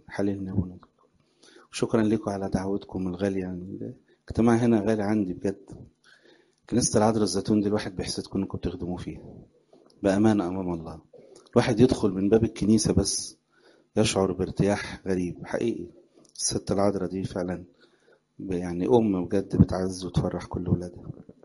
حللنا ونجد شكرا لكم على دعوتكم الغالية الاجتماع هنا غالي عندي بجد كنيسة العذراء الزيتون دي الواحد بيحسدكم انكم بتخدموا فيها بأمانة أمام الله الواحد يدخل من باب الكنيسة بس يشعر بارتياح غريب حقيقي الست العذراء دي فعلا يعني أم بجد بتعز وتفرح كل ولادها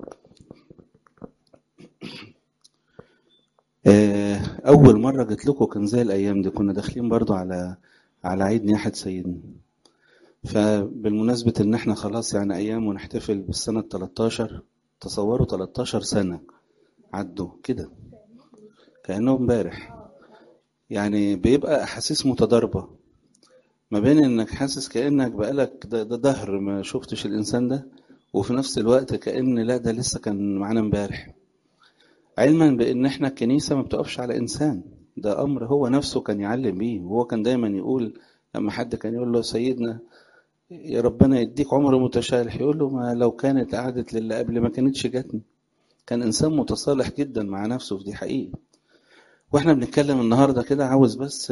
أول مرة جيت لكم كان زي الأيام دي كنا داخلين برضو على على عيد نياحة سيدنا فبالمناسبة إن إحنا خلاص يعني أيام ونحتفل بالسنة 13 تصوروا 13 سنة عدوا كده كأنه امبارح يعني بيبقى أحاسيس متضاربة ما بين إنك حاسس كأنك بقالك ده, ده دهر ما شفتش الإنسان ده وفي نفس الوقت كأن لا ده لسه كان معانا امبارح علما بان احنا الكنيسه ما بتقفش على انسان ده امر هو نفسه كان يعلم بيه وهو كان دايما يقول لما حد كان يقول له سيدنا يا ربنا يديك عمر متشالح يقول له ما لو كانت قعدت للي قبل ما كانتش جاتني كان انسان متصالح جدا مع نفسه في دي حقيقه واحنا بنتكلم النهارده كده عاوز بس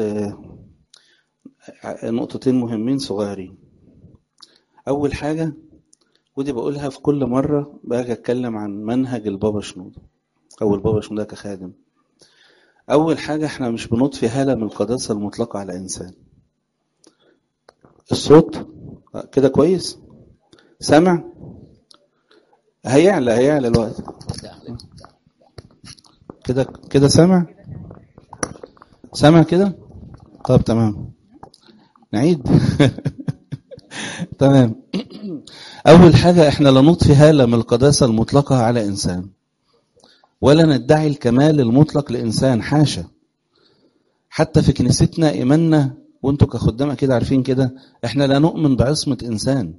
نقطتين مهمين صغيرين اول حاجه ودي بقولها في كل مره باجي اتكلم عن منهج البابا شنوده أو البابا شنودة كخادم أول حاجة إحنا مش بنطفي هالة من القداسة المطلقة على إنسان الصوت كده كويس سامع هيعلى هيعلى الوقت كده كده سامع سامع كده طب تمام نعيد تمام أول حاجة إحنا لا نطفي هالة من القداسة المطلقة على إنسان ولا ندعي الكمال المطلق لإنسان حاشا حتى في كنيستنا إيماننا وانتوا كخدامة كده عارفين كده احنا لا نؤمن بعصمة إنسان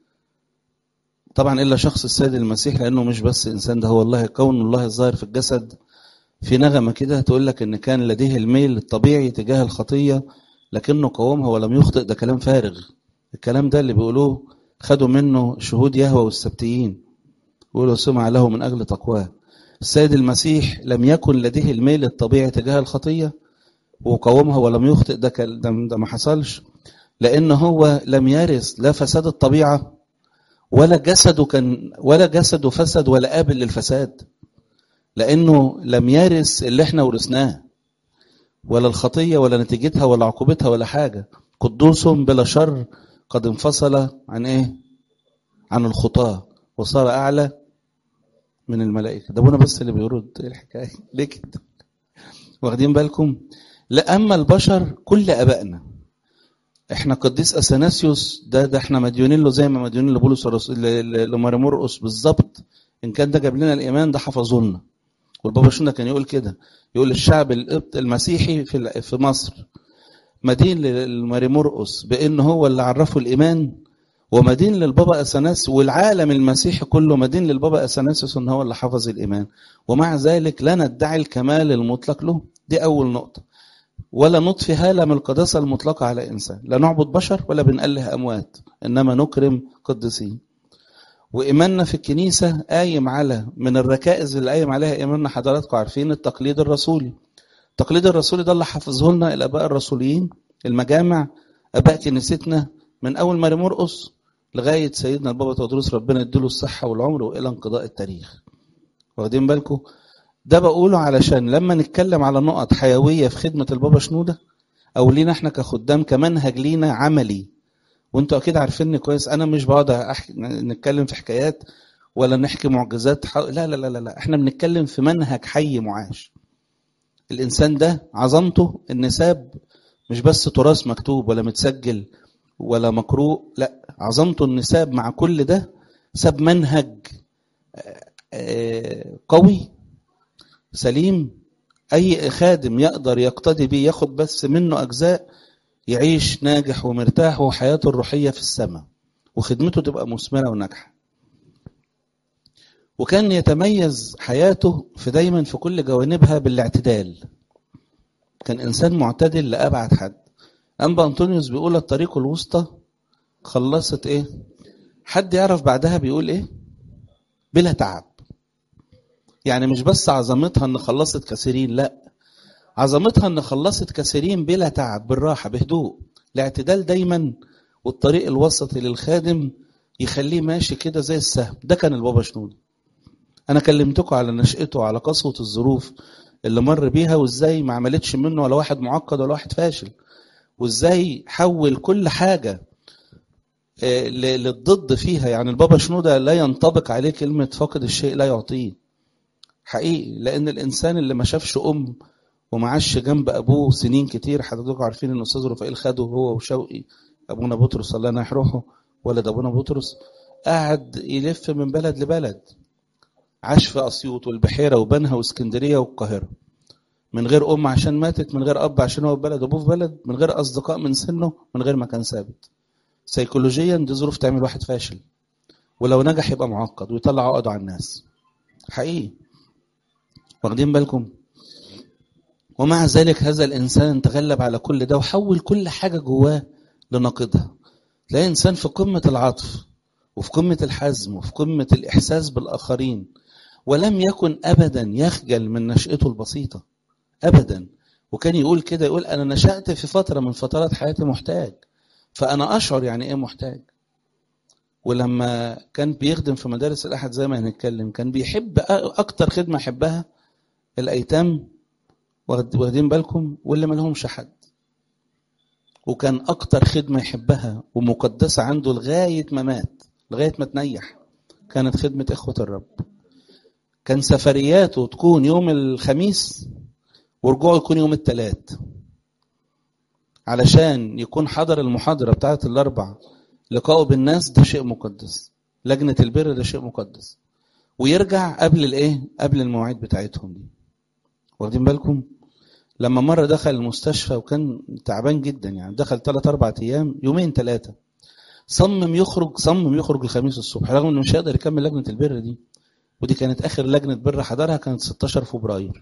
طبعا إلا شخص السيد المسيح لأنه مش بس إنسان ده هو الله كون الله الظاهر في الجسد في نغمة كده تقول لك إن كان لديه الميل الطبيعي تجاه الخطية لكنه قاومها ولم يخطئ ده كلام فارغ الكلام ده اللي بيقولوه خدوا منه شهود يهوى والسبتيين يقولوا سمع له من أجل تقواه السيد المسيح لم يكن لديه الميل الطبيعي تجاه الخطية وقاومها ولم يخطئ ده, ده ما حصلش لأن هو لم يرث لا فساد الطبيعة ولا جسده كان ولا جسده فسد ولا قابل للفساد لأنه لم يرث اللي احنا ورثناه ولا الخطية ولا نتيجتها ولا عقوبتها ولا حاجة قدوس بلا شر قد انفصل عن ايه عن الخطاة وصار أعلى من الملائكة ده ابونا بس اللي بيرد ايه الحكاية ليه كده واخدين بالكم لا أما البشر كل أبائنا احنا قديس اثناسيوس ده ده احنا مديونين له زي ما مديونين لبولس الرسول لمرمرقس بالظبط ان كان ده جاب لنا الايمان ده حفظه لنا والبابا شنودة كان يقول كده يقول الشعب القبط المسيحي في في مصر مدين لمرمرقس بان هو اللي عرفه الايمان ومدين للبابا اثناس والعالم المسيحي كله مدين للبابا اثناسيوس ان هو اللي حفظ الايمان ومع ذلك لا ندعي الكمال المطلق له دي اول نقطه ولا نطفي هالة من القداسة المطلقة على إنسان لا نعبد بشر ولا بنأله أموات إنما نكرم قدسين وإيماننا في الكنيسة قايم على من الركائز اللي قايم عليها إيماننا حضراتكم عارفين التقليد الرسولي التقليد الرسولي ده اللي حفظه لنا الآباء الرسوليين المجامع آباء كنيستنا من أول ماري مرقص لغاية سيدنا البابا تودروس ربنا يديله الصحة والعمر وإلى انقضاء التاريخ واخدين بالكم ده بقوله علشان لما نتكلم على نقط حيوية في خدمة البابا شنودة أو لينا احنا كخدام كمنهج لينا عملي وانتوا أكيد عارفيني كويس أنا مش بقعد أحكي نتكلم في حكايات ولا نحكي معجزات ح... لا لا لا لا احنا بنتكلم في منهج حي معاش الإنسان ده عظمته إن ساب مش بس تراث مكتوب ولا متسجل ولا مقروء لا عظمته إن ساب مع كل ده ساب منهج قوي سليم أي خادم يقدر يقتدي بيه ياخد بس منه أجزاء يعيش ناجح ومرتاح وحياته الروحية في السماء وخدمته تبقى مثمرة وناجحة وكان يتميز حياته في دايما في كل جوانبها بالاعتدال كان إنسان معتدل لأبعد حد أنبا أنطونيوس بيقول الطريق الوسطى خلصت إيه حد يعرف بعدها بيقول إيه بلا تعب يعني مش بس عظمتها ان خلصت كثيرين لا عظمتها ان خلصت كثيرين بلا تعب بالراحه بهدوء الاعتدال دايما والطريق الوسطي للخادم يخليه ماشي كده زي السهم ده كان البابا شنودة انا كلمتكم على نشأته وعلى قسوة الظروف اللي مر بيها وازاي ما عملتش منه ولا واحد معقد ولا واحد فاشل وازاي حول كل حاجة للضد فيها يعني البابا شنودة لا ينطبق عليه كلمة فاقد الشيء لا يعطيه حقيقي لان الانسان اللي ما شافش ام وما عاش جنب ابوه سنين كتير حضراتكم عارفين ان استاذ رفائيل خده هو وشوقي ابونا بطرس الله ينح روحه ولد ابونا بطرس قعد يلف من بلد لبلد عاش في اسيوط والبحيره وبنها واسكندريه والقاهره من غير ام عشان ماتت من غير اب عشان هو في بلد ابوه في بلد من غير اصدقاء من سنه من غير مكان ثابت سيكولوجيا دي ظروف تعمل واحد فاشل ولو نجح يبقى معقد ويطلع عقده على الناس حقيقي واخدين بالكم ومع ذلك هذا الانسان تغلب على كل ده وحول كل حاجه جواه لناقضها تلاقي انسان في قمه العطف وفي قمه الحزم وفي قمه الاحساس بالاخرين ولم يكن ابدا يخجل من نشأته البسيطه ابدا وكان يقول كده يقول انا نشأت في فتره من فترات حياتي محتاج فانا اشعر يعني ايه محتاج ولما كان بيخدم في مدارس الاحد زي ما هنتكلم كان بيحب اكتر خدمه يحبها الايتام واخدين بالكم واللي ما لهمش حد وكان اكتر خدمه يحبها ومقدسه عنده لغايه ما مات لغايه ما تنيح كانت خدمه اخوه الرب كان سفرياته تكون يوم الخميس ورجوعه يكون يوم الثلاث علشان يكون حضر المحاضره بتاعه الاربع لقائه بالناس ده شيء مقدس لجنه البر ده شيء مقدس ويرجع قبل الايه قبل المواعيد بتاعتهم دي واخدين بالكم لما مرة دخل المستشفى وكان تعبان جدا يعني دخل ثلاث أربع أيام يومين ثلاثة صمم يخرج صمم يخرج الخميس الصبح رغم إنه مش هيقدر يكمل لجنة البر دي ودي كانت آخر لجنة بر حضرها كانت 16 فبراير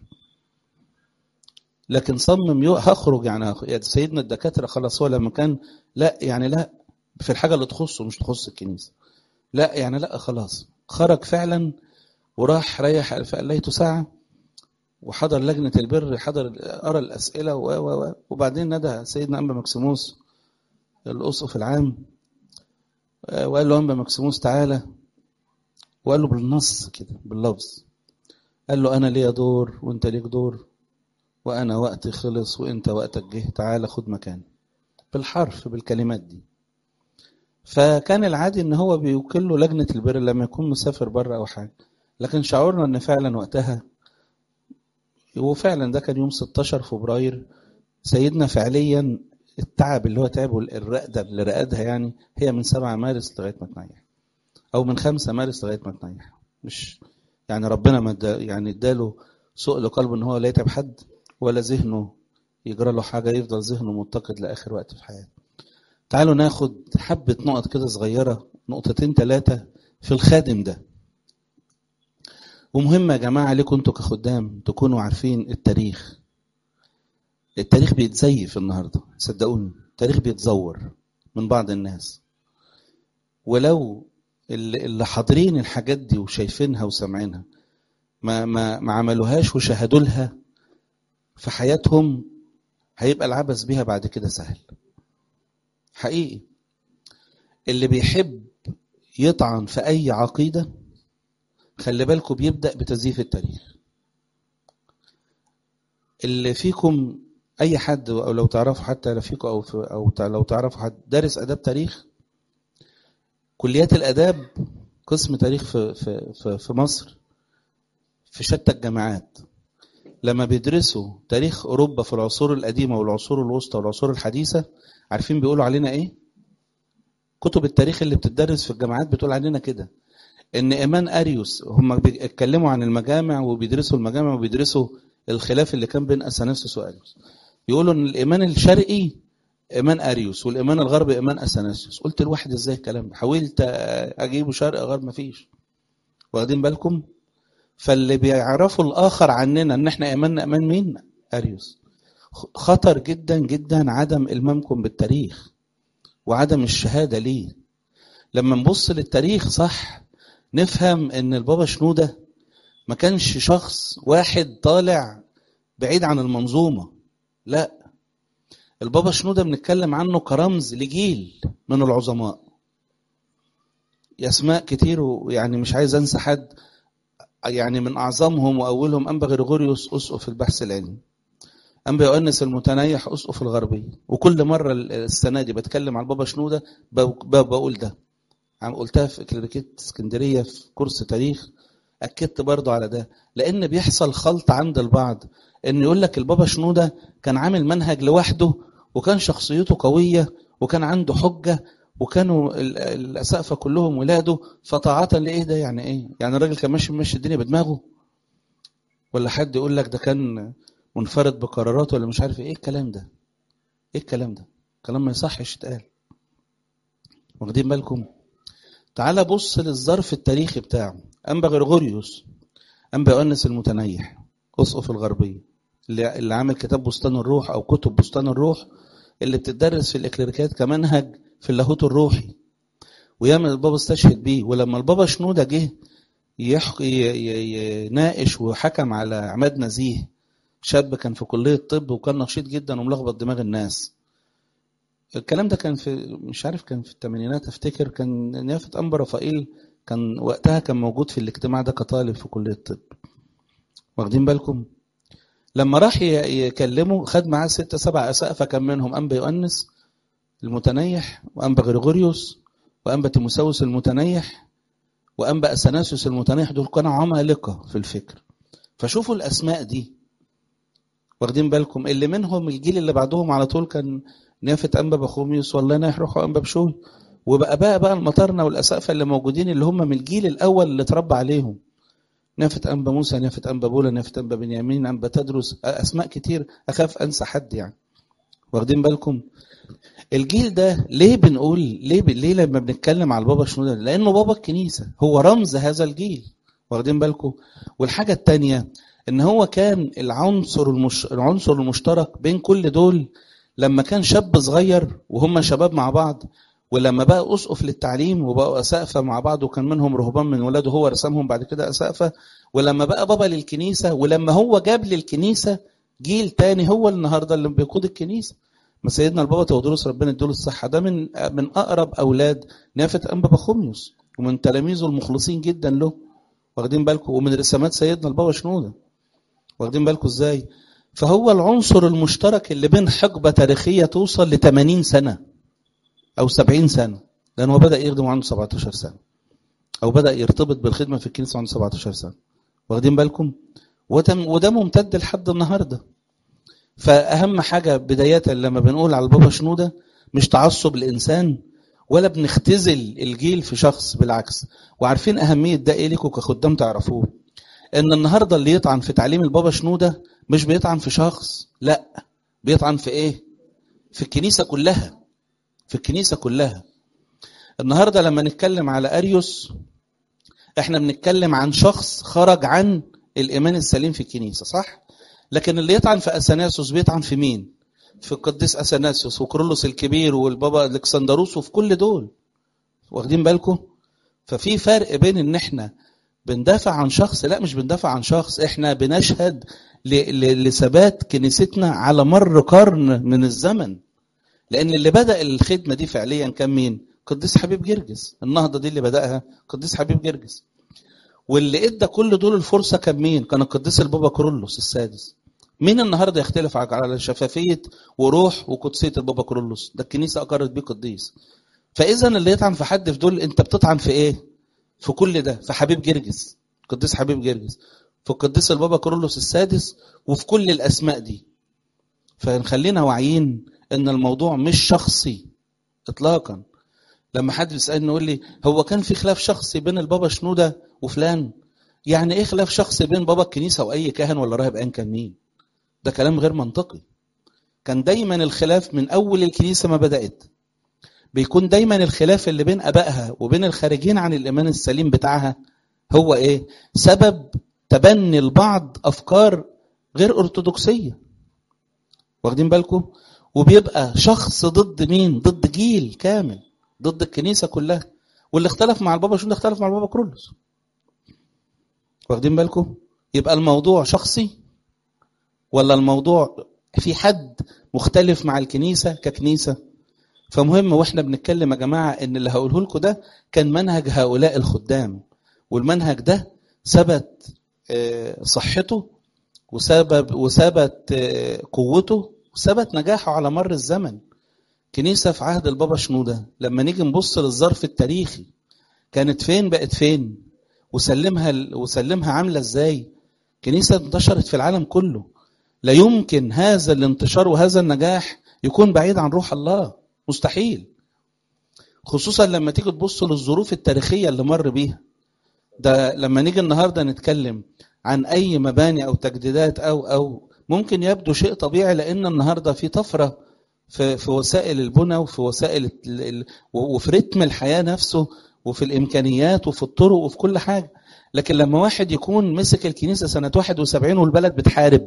لكن صمم يو... هخرج يعني سيدنا الدكاترة خلاص هو لما كان لا يعني لا في الحاجة اللي تخصه مش تخص الكنيسة لا يعني لا خلاص خرج فعلا وراح ريح فقليته ساعة وحضر لجنة البر حضر قرا الأسئلة و و وبعدين ندى سيدنا أنبا مكسيموس الأسقف العام وقال له أنبا مكسيموس تعالى وقال له بالنص كده باللفظ قال له أنا ليا دور وأنت ليك دور وأنا وقتي خلص وأنت وقتك جه تعالى خد مكاني بالحرف بالكلمات دي فكان العادي ان هو بيوكل له لجنه البر لما يكون مسافر بره او حاجه لكن شعورنا ان فعلا وقتها وفعلا ده كان يوم 16 فبراير سيدنا فعليا التعب اللي هو تعبه الرقده اللي رقدها يعني هي من 7 مارس لغايه ما تنيح او من 5 مارس لغايه ما تنيح مش يعني ربنا ما يعني اداله سوء لقلب ان هو لا يتعب حد ولا ذهنه يجرى له حاجه يفضل ذهنه متقد لاخر وقت في حياته تعالوا ناخد حبه نقط كده صغيره نقطتين ثلاثه في الخادم ده ومهم يا جماعة عليكم انتوا كخدام تكونوا عارفين التاريخ التاريخ بيتزيف النهاردة صدقوني التاريخ بيتزور من بعض الناس ولو اللي حاضرين الحاجات دي وشايفينها وسامعينها ما, ما, ما عملوهاش وشاهدوا لها في حياتهم هيبقى العبث بيها بعد كده سهل حقيقي اللي بيحب يطعن في أي عقيدة خلي بالكم بيبدأ بتزييف التاريخ اللي فيكم أي حد أو لو تعرفوا حتى فيكم أو, في أو لو تعرفوا حد دارس آداب تاريخ كليات الآداب قسم تاريخ في, في, في, في مصر في شتى الجامعات لما بيدرسوا تاريخ أوروبا في العصور القديمة والعصور الوسطى والعصور الحديثة عارفين بيقولوا علينا إيه؟ كتب التاريخ اللي بتدرس في الجامعات بتقول علينا كده ان ايمان اريوس هم بيتكلموا عن المجامع وبيدرسوا المجامع وبيدرسوا الخلاف اللي كان بين اثناسيوس واريوس يقولوا ان الايمان الشرقي ايمان اريوس والايمان الغربي ايمان اثناسيوس قلت الواحد ازاي الكلام ده حاولت اجيبه شرق غرب مفيش واخدين بالكم فاللي بيعرفوا الاخر عننا ان احنا ايماننا ايمان مين اريوس خطر جدا جدا عدم المامكم بالتاريخ وعدم الشهاده ليه لما نبص للتاريخ صح نفهم ان البابا شنودة ما كانش شخص واحد طالع بعيد عن المنظومة لا البابا شنودة بنتكلم عنه كرمز لجيل من العظماء اسماء كتير ويعني مش عايز انسى حد يعني من اعظمهم واولهم انبا غريغوريوس اسقف البحث العلمي انبا يؤنس المتنيح اسقف الغربيه وكل مره السنه دي بتكلم على البابا شنوده بقول ده عم قلتها في كليريكيت اسكندريه في كورس تاريخ اكدت برضه على ده لان بيحصل خلط عند البعض ان يقول لك البابا شنوده كان عامل منهج لوحده وكان شخصيته قويه وكان عنده حجه وكانوا الاسقفه كلهم ولاده فطاعه لايه ده يعني ايه يعني الراجل كان ماشي ماشي الدنيا بدماغه ولا حد يقول لك ده كان منفرد بقراراته ولا مش عارف ايه الكلام ده ايه الكلام ده كلام ما يصحش يتقال واخدين بالكم تعال بص للظرف التاريخي بتاعه انبا غرغوريوس انبا يؤنس المتنيح اسقف الغربيه اللي, اللي عامل كتاب بستان الروح او كتب بستان الروح اللي بتدرس في الاكليريكات كمنهج في اللاهوت الروحي وياما البابا استشهد بيه ولما البابا شنوده جه يناقش وحكم على عماد نزيه شاب كان في كليه الطب وكان نشيط جدا وملخبط دماغ الناس الكلام ده كان في مش عارف كان في الثمانينات افتكر كان نيافه انبا رفائيل كان وقتها كان موجود في الاجتماع ده كطالب في كليه الطب واخدين بالكم لما راح يكلمه خد معاه ستة سبع أسقفة كان منهم أنبا يؤنس المتنيح وأنبا غريغوريوس وأنبا تيموساوس المتنيح وأنبا أثناسيوس المتنيح دول كانوا عمالقة في الفكر فشوفوا الأسماء دي واخدين بالكم اللي منهم الجيل اللي بعدهم على طول كان نافة أنبا بخوميوس والله يناح روحه أنبا بشوي وبقى بقى بقى المطارنة والأسقفة اللي موجودين اللي هم من الجيل الأول اللي اتربى عليهم نافة أنبا موسى نافة أنبا بولا نافة أنبا بنيامين أنبا تدرس أسماء كتير أخاف أنسى حد يعني واخدين بالكم الجيل ده ليه بنقول ليه ب... ليه لما بنتكلم على البابا شنودة لأنه بابا الكنيسة هو رمز هذا الجيل واخدين بالكم والحاجة التانية إن هو كان العنصر المش... العنصر المشترك بين كل دول لما كان شاب صغير وهم شباب مع بعض ولما بقى اسقف للتعليم وبقوا اسقفه مع بعض وكان منهم رهبان من ولاده هو رسمهم بعد كده اسقفه ولما بقى بابا للكنيسه ولما هو جاب للكنيسه جيل تاني هو النهارده اللي بيقود الكنيسه ما سيدنا البابا تودروس ربنا يديله الصحه ده من من اقرب اولاد نافه انبا بخوميوس ومن تلاميذه المخلصين جدا له واخدين بالكم ومن رسامات سيدنا البابا شنوده واخدين بالكم ازاي فهو العنصر المشترك اللي بين حقبه تاريخيه توصل ل 80 سنه أو 70 سنة لأن هو بدأ يخدم عنده 17 سنة أو بدأ يرتبط بالخدمة في الكنيسة عنده 17 سنة واخدين بالكم وده, وده ممتد لحد النهاردة فأهم حاجة بداية لما بنقول على البابا شنودة مش تعصب الإنسان ولا بنختزل الجيل في شخص بالعكس وعارفين أهمية ده إيه ليكم كخدام تعرفوه إن النهاردة اللي يطعن في تعليم البابا شنودة مش بيطعن في شخص لا بيطعن في إيه في الكنيسة كلها في الكنيسة كلها النهاردة لما نتكلم على أريوس احنا بنتكلم عن شخص خرج عن الإيمان السليم في الكنيسة صح؟ لكن اللي يطعن في أثناسيوس بيطعن في مين؟ في القديس أثناسيوس وكرولوس الكبير والبابا الكسندروس وفي كل دول واخدين بالكم؟ ففي فرق بين ان احنا بندافع عن شخص لا مش بندافع عن شخص احنا بنشهد لثبات كنيستنا على مر قرن من الزمن لان اللي بدا الخدمه دي فعليا كان مين قديس حبيب جرجس النهضه دي اللي بداها قديس حبيب جرجس واللي ادى كل دول الفرصه كان مين كان القديس البابا كورولوس السادس مين النهارده يختلف على شفافيه وروح وقدسيه البابا كورولوس ده الكنيسه اقرت بيه قديس فاذا اللي يطعن في حد في دول انت بتطعن في ايه في كل ده في حبيب جرجس قديس حبيب جرجس في القديس البابا كورولوس السادس وفي كل الاسماء دي فنخلينا واعيين ان الموضوع مش شخصي اطلاقا لما حد يسالني يقول لي هو كان في خلاف شخصي بين البابا شنوده وفلان يعني ايه خلاف شخصي بين بابا الكنيسه واي كاهن ولا راهب ايا كان مين ده كلام غير منطقي كان دايما الخلاف من اول الكنيسه ما بدات بيكون دايما الخلاف اللي بين ابائها وبين الخارجين عن الايمان السليم بتاعها هو ايه سبب تبني البعض افكار غير ارثوذكسيه واخدين بالكم وبيبقى شخص ضد مين ضد جيل كامل ضد الكنيسة كلها واللي اختلف مع البابا شو اختلف مع البابا كرولوس واخدين بالكم يبقى الموضوع شخصي ولا الموضوع في حد مختلف مع الكنيسة ككنيسة فمهم واحنا بنتكلم يا جماعة ان اللي هقوله لكم ده كان منهج هؤلاء الخدام والمنهج ده ثبت صحته وثبت وثبت قوته وثبت نجاحه على مر الزمن كنيسة في عهد البابا شنودة لما نيجي نبص للظرف التاريخي كانت فين بقت فين وسلمها وسلمها عاملة ازاي كنيسة انتشرت في العالم كله لا يمكن هذا الانتشار وهذا النجاح يكون بعيد عن روح الله مستحيل خصوصا لما تيجي تبص للظروف التاريخية اللي مر بيها ده لما نيجي النهاردة نتكلم عن أي مباني أو تجديدات أو أو ممكن يبدو شيء طبيعي لأن النهاردة في طفرة في, في وسائل البنى وفي وسائل ال... وفي رتم الحياة نفسه وفي الإمكانيات وفي الطرق وفي كل حاجة لكن لما واحد يكون مسك الكنيسة سنة 71 والبلد بتحارب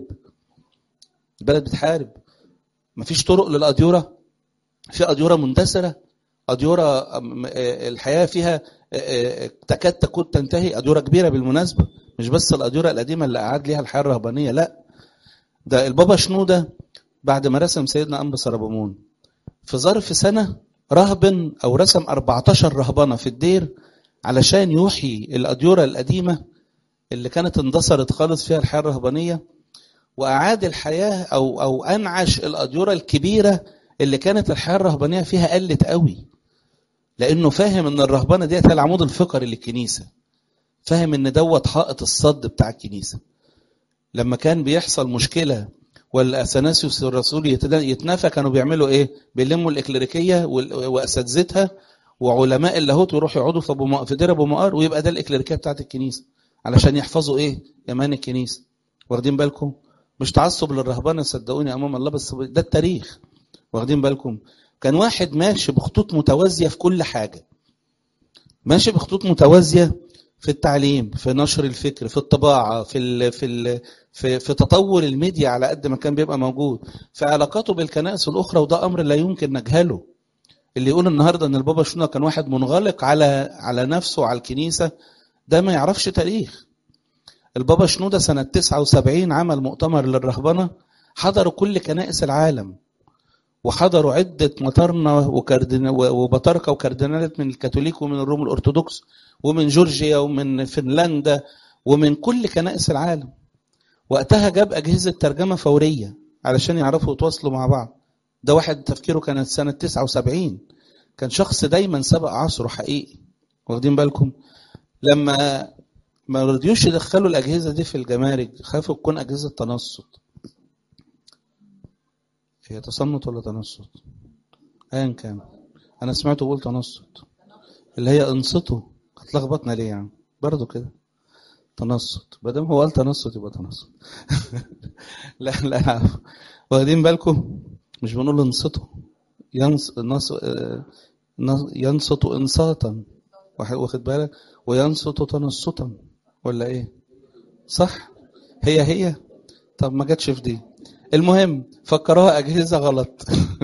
البلد بتحارب مفيش طرق للأديرة في أديرة مندثرة أديرة الحياة فيها تكاد تكون تنتهي أديرة كبيرة بالمناسبة مش بس الأديرة القديمة اللي قعد ليها الحياة الرهبانية لا ده البابا شنودة بعد ما رسم سيدنا أنبا سربمون في ظرف سنة رهبن أو رسم 14 رهبنة في الدير علشان يوحي الأديرة القديمة اللي كانت اندثرت خالص فيها الحياة الرهبانية وأعاد الحياة أو أو أنعش الأديرة الكبيرة اللي كانت الحياة الرهبانية فيها قلت قوي لأنه فاهم إن الرهبنة ديت هي العمود الفقري للكنيسة فاهم إن دوت حائط الصد بتاع الكنيسة لما كان بيحصل مشكلة والأثناسيوس الرسول يتنافى كانوا بيعملوا إيه؟ بيلموا الإكليريكية وأساتذتها وعلماء اللاهوت ويروحوا يقعدوا في أبو في دير أبو مقار ويبقى ده الإكليريكية بتاعت الكنيسة علشان يحفظوا إيه؟ إيمان الكنيسة واخدين بالكم؟ مش تعصب للرهبنة صدقوني أمام الله بس ده التاريخ واخدين بالكم؟ كان واحد ماشي بخطوط متوازية في كل حاجة ماشي بخطوط متوازية في التعليم في نشر الفكر في الطباعة في ال في ال في, في تطور الميديا على قد ما كان بيبقى موجود في علاقاته بالكنائس الأخرى وده أمر لا يمكن نجهله اللي يقول النهاردة أن البابا شنودة كان واحد منغلق على على نفسه وعلى الكنيسة ده ما يعرفش تاريخ البابا شنودة سنة 79 عمل مؤتمر للرهبنة حضروا كل كنائس العالم وحضروا عدة مطرنة وبطاركة وكاردينالات من الكاثوليك ومن الروم الأرثوذكس ومن جورجيا ومن فنلندا ومن كل كنائس العالم وقتها جاب أجهزة ترجمة فورية علشان يعرفوا يتواصلوا مع بعض ده واحد تفكيره كانت سنة 79 كان شخص دايما سبق عصره حقيقي واخدين بالكم لما ما رضيوش يدخلوا الأجهزة دي في الجمارك خافوا تكون أجهزة تنصت هي تصنت ولا تنصت ايا كان انا سمعته بقول تنصت اللي هي انصتوا هتلخبطنا ليه يعني برضه كده تنصت ما دام هو قال تنصت يبقى تنصت لا لا واخدين بالكم مش بنقول انصتوا ينص نص ينصت انصاتا واخد بالك وينصت تنصتا ولا ايه صح هي هي طب ما جاتش في دي المهم فكروها أجهزة غلط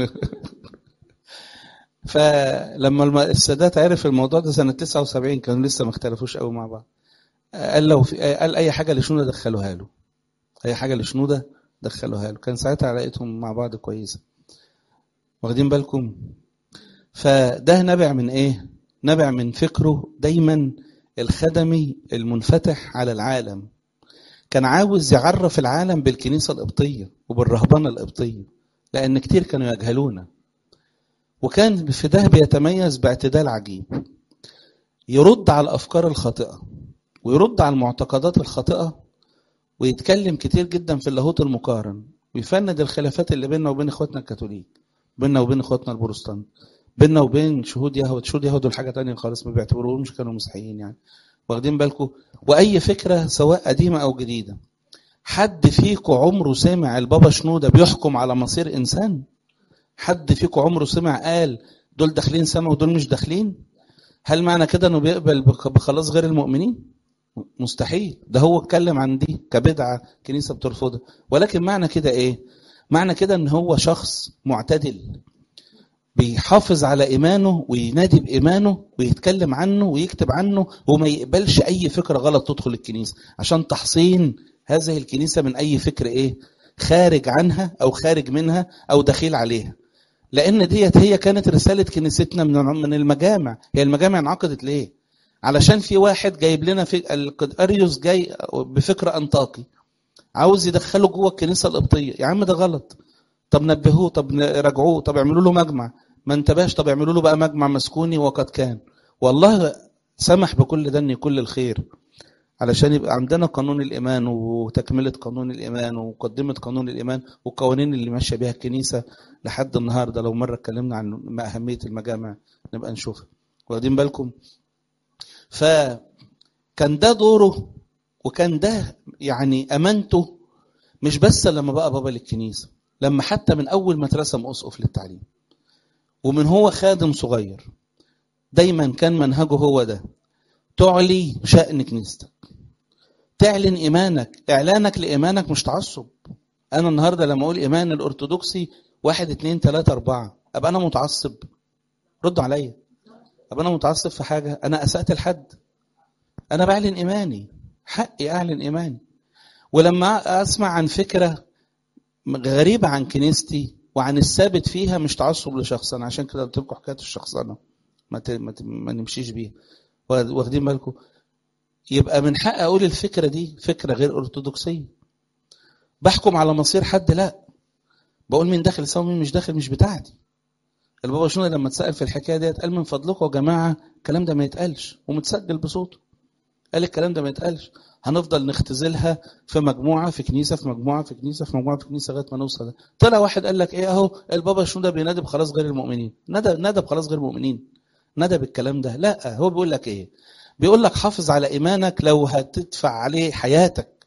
فلما السادات عرف الموضوع ده سنة 79 كانوا لسه ما اختلفوش قوي مع بعض قال لو في قال أي حاجة لشنودة دخلوها له أي حاجة لشنودة دخلوها له كان ساعتها علاقتهم مع بعض كويسة واخدين بالكم فده نبع من إيه نبع من فكره دايما الخدمي المنفتح على العالم كان عاوز يعرف العالم بالكنيسة القبطية وبالرهبنة القبطية لأن كتير كانوا يجهلونا وكان في ده بيتميز باعتدال عجيب يرد على الأفكار الخاطئة ويرد على المعتقدات الخاطئة ويتكلم كتير جدا في اللاهوت المقارن ويفند الخلافات اللي بيننا وبين اخواتنا الكاثوليك بيننا وبين اخواتنا البروتستانت بيننا وبين شهود يهود شهود يهود دول حاجه ثانيه خالص ما بيعتبروهمش كانوا مسيحيين يعني واخدين بالكم واي فكره سواء قديمه او جديده حد فيكم عمره سمع البابا شنوده بيحكم على مصير انسان حد فيكم عمره سمع قال دول داخلين سما ودول مش داخلين هل معنى كده انه بيقبل بخلاص غير المؤمنين مستحيل ده هو اتكلم عن دي كبدعه كنيسه بترفضها ولكن معنى كده ايه معنى كده ان هو شخص معتدل بيحافظ على ايمانه وينادي بايمانه ويتكلم عنه ويكتب عنه وما يقبلش اي فكره غلط تدخل الكنيسه عشان تحصين هذه الكنيسه من اي فكر ايه خارج عنها او خارج منها او دخيل عليها لان ديت هي كانت رساله كنيستنا من من المجامع هي المجامع انعقدت ليه علشان في واحد جايب لنا في الاريوس جاي بفكر انطاكي عاوز يدخله جوه الكنيسه القبطيه يا عم ده غلط طب نبهوه طب راجعوه طب اعملوا له مجمع ما انتبهش طب اعملوا له بقى مجمع مسكوني وقد كان والله سمح بكل ده ان كل الخير علشان يبقى عندنا قانون الإيمان وتكملة قانون الإيمان ومقدمة قانون الإيمان والقوانين اللي ماشية بيها الكنيسة لحد النهاردة لو مرة اتكلمنا عن أهمية المجامع نبقى نشوفها واخدين بالكم فكان ده دوره وكان ده يعني أمانته مش بس لما بقى بابا للكنيسة لما حتى من أول ما اترسم أسقف للتعليم ومن هو خادم صغير دايما كان منهجه هو ده تعلي شأن كنيستك تعلن إيمانك إعلانك لإيمانك مش تعصب أنا النهاردة لما أقول إيمان الأرثوذكسي واحد اتنين تلاتة أربعة أبقى أنا متعصب ردوا عليا أبقى أنا متعصب في حاجة أنا أسأت الحد أنا بعلن إيماني حقي أعلن إيماني ولما أسمع عن فكرة غريبة عن كنيستي وعن الثابت فيها مش تعصب لشخص أنا عشان كده قلت لكم حكاية الشخصنة ما, ت... ما, ت... ما نمشيش بيها واخدين بالكم يبقى من حق اقول الفكره دي فكره غير ارثوذكسيه بحكم على مصير حد لا بقول مين داخل سوا مين مش داخل مش بتاعتي البابا شنو لما اتسال في الحكايه ديت قال من فضلكم يا جماعه الكلام ده ما يتقالش ومتسجل بصوته قال الكلام ده ما يتقالش هنفضل نختزلها في مجموعه في كنيسه في مجموعه في كنيسه في مجموعه في كنيسه لغايه ما نوصل ده. طلع واحد قال لك ايه اهو البابا شنو ده بينادب خلاص غير المؤمنين ندب ندب خلاص غير المؤمنين ندب الكلام ده لا هو بيقول لك ايه بيقول لك حافظ على ايمانك لو هتدفع عليه حياتك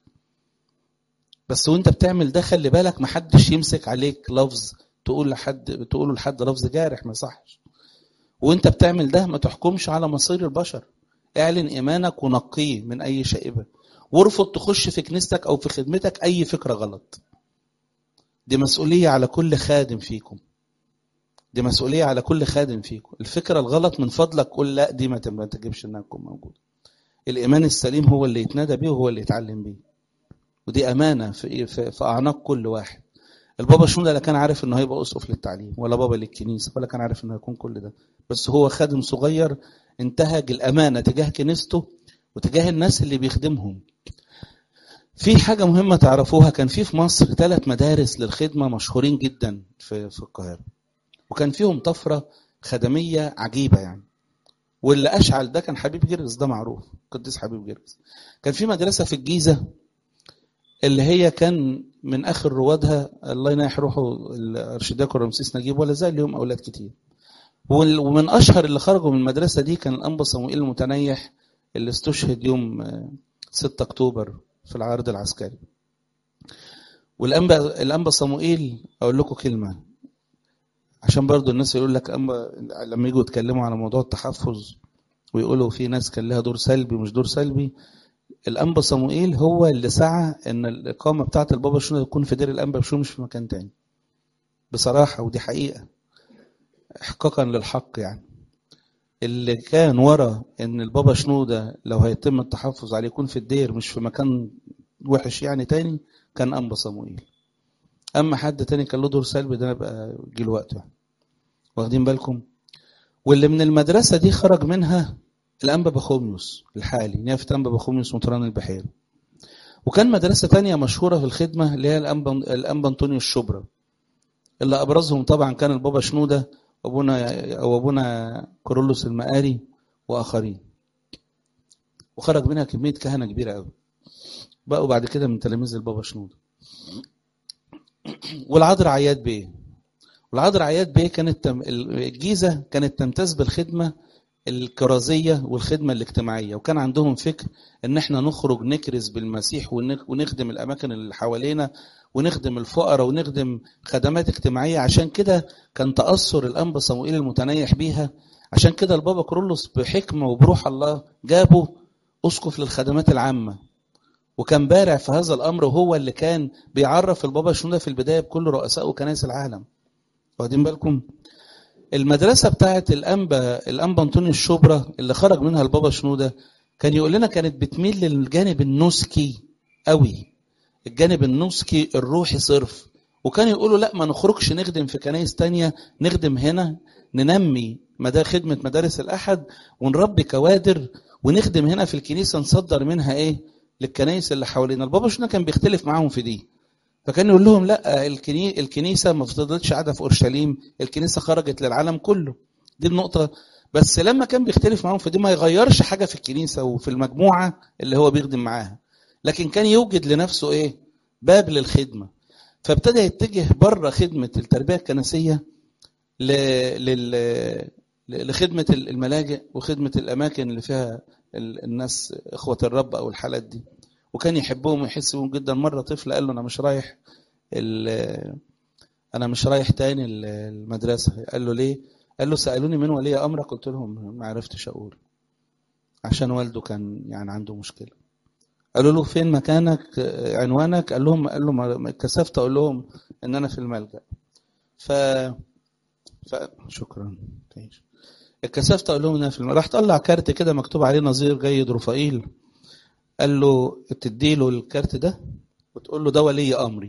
بس وانت بتعمل ده خلي بالك محدش يمسك عليك لفظ تقول لحد تقوله لحد لفظ جارح ما يصحش وانت بتعمل ده ما تحكمش على مصير البشر اعلن ايمانك ونقيه من اي شائبه وارفض تخش في كنيستك او في خدمتك اي فكره غلط دي مسؤوليه على كل خادم فيكم دي مسؤولية على كل خادم فيكم الفكرة الغلط من فضلك قول لا دي ما تجيبش انها تكون موجودة الإيمان السليم هو اللي يتنادى بيه وهو اللي يتعلم بيه ودي أمانة في, في, في أعناق كل واحد البابا شنودة لا كان عارف انه هيبقى أسقف للتعليم ولا بابا للكنيسة ولا كان عارف انه هيكون كل ده بس هو خادم صغير انتهج الأمانة تجاه كنيسته وتجاه الناس اللي بيخدمهم في حاجة مهمة تعرفوها كان في في مصر ثلاث مدارس للخدمة مشهورين جدا في, في القاهرة وكان فيهم طفرة خدمية عجيبة يعني واللي أشعل ده كان حبيب جرجس ده معروف قديس حبيب جرجس كان في مدرسة في الجيزة اللي هي كان من آخر روادها الله يناح روحه الأرشدياكو رمسيس نجيب ولا زال لهم أولاد كتير ومن أشهر اللي خرجوا من المدرسة دي كان الأنبا صموئيل المتنيح اللي استشهد يوم 6 أكتوبر في العرض العسكري والأنبا الأنبا صموئيل أقول لكم كلمة عشان برضو الناس يقول لك أما لما يجوا يتكلموا على موضوع التحفظ ويقولوا في ناس كان لها دور سلبي مش دور سلبي الأنبا صموئيل هو اللي سعى إن الإقامة بتاعة البابا شنو تكون في دير الأنبا بشو مش في مكان تاني بصراحة ودي حقيقة إحقاقا للحق يعني اللي كان ورا إن البابا شنودة لو هيتم التحفظ عليه يكون في الدير مش في مكان وحش يعني تاني كان أنبا صموئيل اما حد تاني كان له دور سلبي ده بقى جه الوقت يعني واخدين بالكم واللي من المدرسه دي خرج منها الانبا بخوميوس الحالي نيافه انبا بخوميوس مطران البحير وكان مدرسه تانية مشهوره في الخدمه اللي هي الانبا الانبا انطونيو الشبرا اللي ابرزهم طبعا كان البابا شنوده وابونا او ابونا كورولوس المقاري واخرين وخرج منها كميه كهنه كبيره قوي بقوا بعد كده من تلاميذ البابا شنوده والعذراء عياد بيه والعذراء عياد بيه كانت الجيزة كانت تمتاز بالخدمة الكرازية والخدمة الاجتماعية وكان عندهم فكر ان احنا نخرج نكرز بالمسيح ونخدم الاماكن اللي حوالينا ونخدم الفقراء ونخدم خدمات اجتماعية عشان كده كان تأثر الأنبا صموئيل المتنيح بيها عشان كده البابا كرولوس بحكمة وبروح الله جابه أسقف للخدمات العامة وكان بارع في هذا الامر وهو اللي كان بيعرف البابا شنودة في البدايه بكل رؤساء وكنائس العالم واخدين بالكم المدرسه بتاعه الانبا الانبا انطونيو الشبرا اللي خرج منها البابا شنودة كان يقول لنا كانت بتميل للجانب النسكي قوي الجانب النسكي الروحي صرف وكانوا يقولوا لا ما نخرجش نخدم في كنايس تانية نخدم هنا ننمي مدى خدمة مدارس الأحد ونربي كوادر ونخدم هنا في الكنيسة نصدر منها إيه للكنايس اللي حوالينا البابا شنو كان بيختلف معاهم في دي فكان يقول لهم لا الكني... الكنيسة ما فضلتش قاعدة في أورشليم الكنيسة خرجت للعالم كله دي النقطة بس لما كان بيختلف معاهم في دي ما يغيرش حاجة في الكنيسة وفي المجموعة اللي هو بيخدم معاها لكن كان يوجد لنفسه إيه باب للخدمة فابتدى يتجه بره خدمة التربية الكنسية ل... لل... لخدمة الملاجئ وخدمة الأماكن اللي فيها الناس إخوة الرب أو الحالات دي وكان يحبهم ويحس بهم جدا مرة طفل قال له أنا مش رايح أنا مش رايح تاني المدرسة قال له ليه؟ قال له سألوني من ولي أمرك قلت لهم ما عرفتش أقول عشان والده كان يعني عنده مشكلة قالوا له فين مكانك عنوانك قال لهم قال له كسفت اقول لهم ان انا في الملجا ف ف شكرا اتكسفت اقول لهم ان انا في الملجا راح طلع كارت كده مكتوب عليه نظير جيد رفائيل قال له تدي له الكارت ده وتقول له ده ولي امري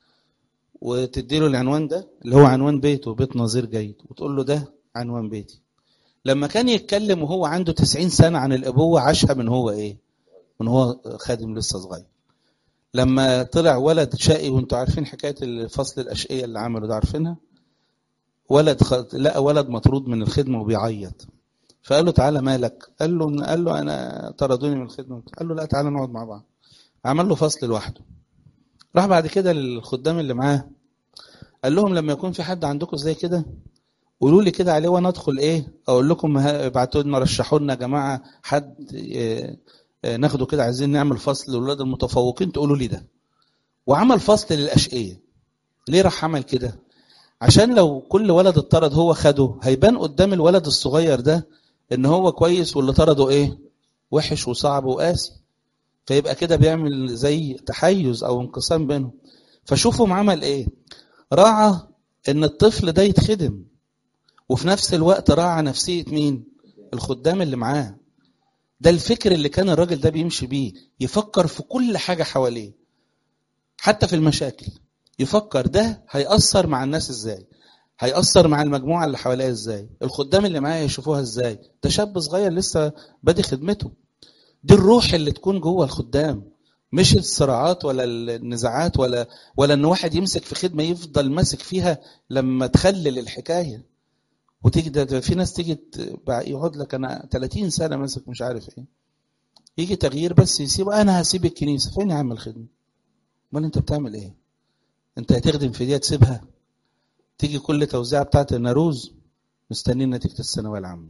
وتدي له العنوان ده اللي هو عنوان بيته بيت نظير جيد وتقول له ده عنوان بيتي لما كان يتكلم وهو عنده 90 سنه عن الابوه عاشها من هو ايه من هو خادم لسه صغير لما طلع ولد شقي وانتوا عارفين حكايه الفصل الاشقيه اللي عمله ده عارفينها ولد خ... لقى ولد مطرود من الخدمه وبيعيط فقال له تعالى مالك قال له قال له انا طردوني من الخدمه قال له لا تعالى نقعد مع بعض عمل له فصل لوحده راح بعد كده للخدام اللي معاه قال لهم لما يكون في حد عندكم زي كده قولوا لي كده عليه وانا ادخل ايه اقول لكم ابعتوا لنا رشحوا لنا يا جماعه حد إيه ناخده كده عايزين نعمل فصل للولاد المتفوقين تقولوا لي ده وعمل فصل للاشقيه ليه راح عمل كده عشان لو كل ولد اتطرد هو خده هيبان قدام الولد الصغير ده ان هو كويس واللي طرده ايه وحش وصعب وقاسي فيبقى كده بيعمل زي تحيز او انقسام بينهم فشوفوا عمل ايه راعى ان الطفل ده يتخدم وفي نفس الوقت راعى نفسيه مين الخدام اللي معاه ده الفكر اللي كان الراجل ده بيمشي بيه يفكر في كل حاجة حواليه حتى في المشاكل يفكر ده هيأثر مع الناس ازاي هيأثر مع المجموعة اللي حواليه ازاي الخدام اللي معاه يشوفوها ازاي ده شاب صغير لسه بادي خدمته دي الروح اللي تكون جوه الخدام مش الصراعات ولا النزاعات ولا ولا ان واحد يمسك في خدمه يفضل ماسك فيها لما تخلل الحكايه وتيجي ده في ناس تيجي يقعد لك انا 30 سنه ماسك مش عارف ايه يجي تغيير بس يسيب انا هسيب الكنيسه فين يا عم الخدمه امال انت بتعمل ايه انت هتخدم في دي تسيبها تيجي كل توزيعه بتاعت الناروز مستنيين نتيجه الثانويه العامه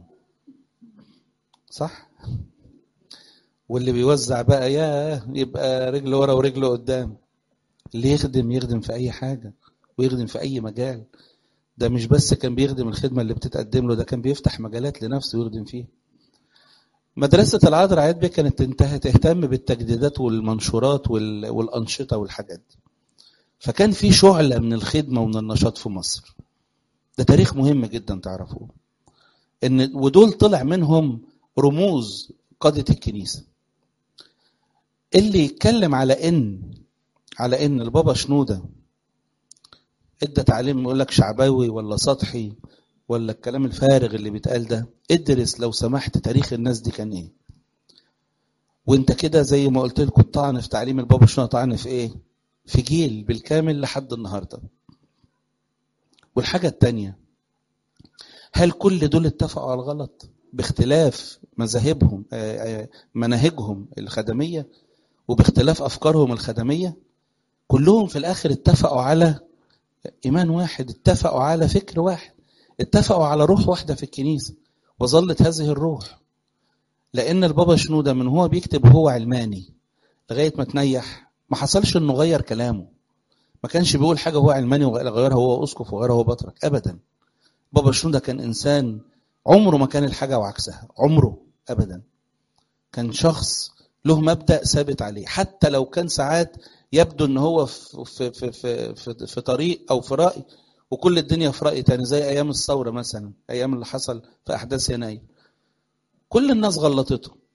صح واللي بيوزع بقى ياه يبقى رجل ورا ورجل قدام اللي يخدم يخدم في اي حاجه ويخدم في اي مجال ده مش بس كان بيخدم الخدمة اللي بتتقدم له ده كان بيفتح مجالات لنفسه يخدم فيها مدرسة العذراء عيد بيه كانت تنتهي تهتم بالتجديدات والمنشورات والأنشطة والحاجات دي فكان في شعلة من الخدمة ومن النشاط في مصر ده تاريخ مهم جدا تعرفوه ان ودول طلع منهم رموز قادة الكنيسة اللي يتكلم على ان على ان البابا شنوده ادى تعليم يقول لك شعبوي ولا سطحي ولا الكلام الفارغ اللي بيتقال ده ادرس لو سمحت تاريخ الناس دي كان ايه وانت كده زي ما قلت لكم طعن في تعليم البابا شنو طعن في ايه في جيل بالكامل لحد النهارده والحاجه الثانيه هل كل دول اتفقوا على الغلط باختلاف مذاهبهم مناهجهم الخدميه وباختلاف افكارهم الخدميه كلهم في الاخر اتفقوا على إيمان واحد اتفقوا على فكر واحد اتفقوا على روح واحدة في الكنيسة وظلت هذه الروح لأن البابا شنودة من هو بيكتب هو علماني لغاية ما تنيح ما حصلش إنه غير كلامه ما كانش بيقول حاجة هو علماني وغيرها هو أسقف وغيرها هو بطرك أبدا بابا شنودة كان إنسان عمره ما كان الحاجة وعكسها عمره أبدا كان شخص له مبدأ ثابت عليه حتى لو كان ساعات يبدو ان هو في في في في, في, في طريق او في راي وكل الدنيا في راي تاني زي ايام الثوره مثلا ايام اللي حصل في احداث يناير كل الناس غلطته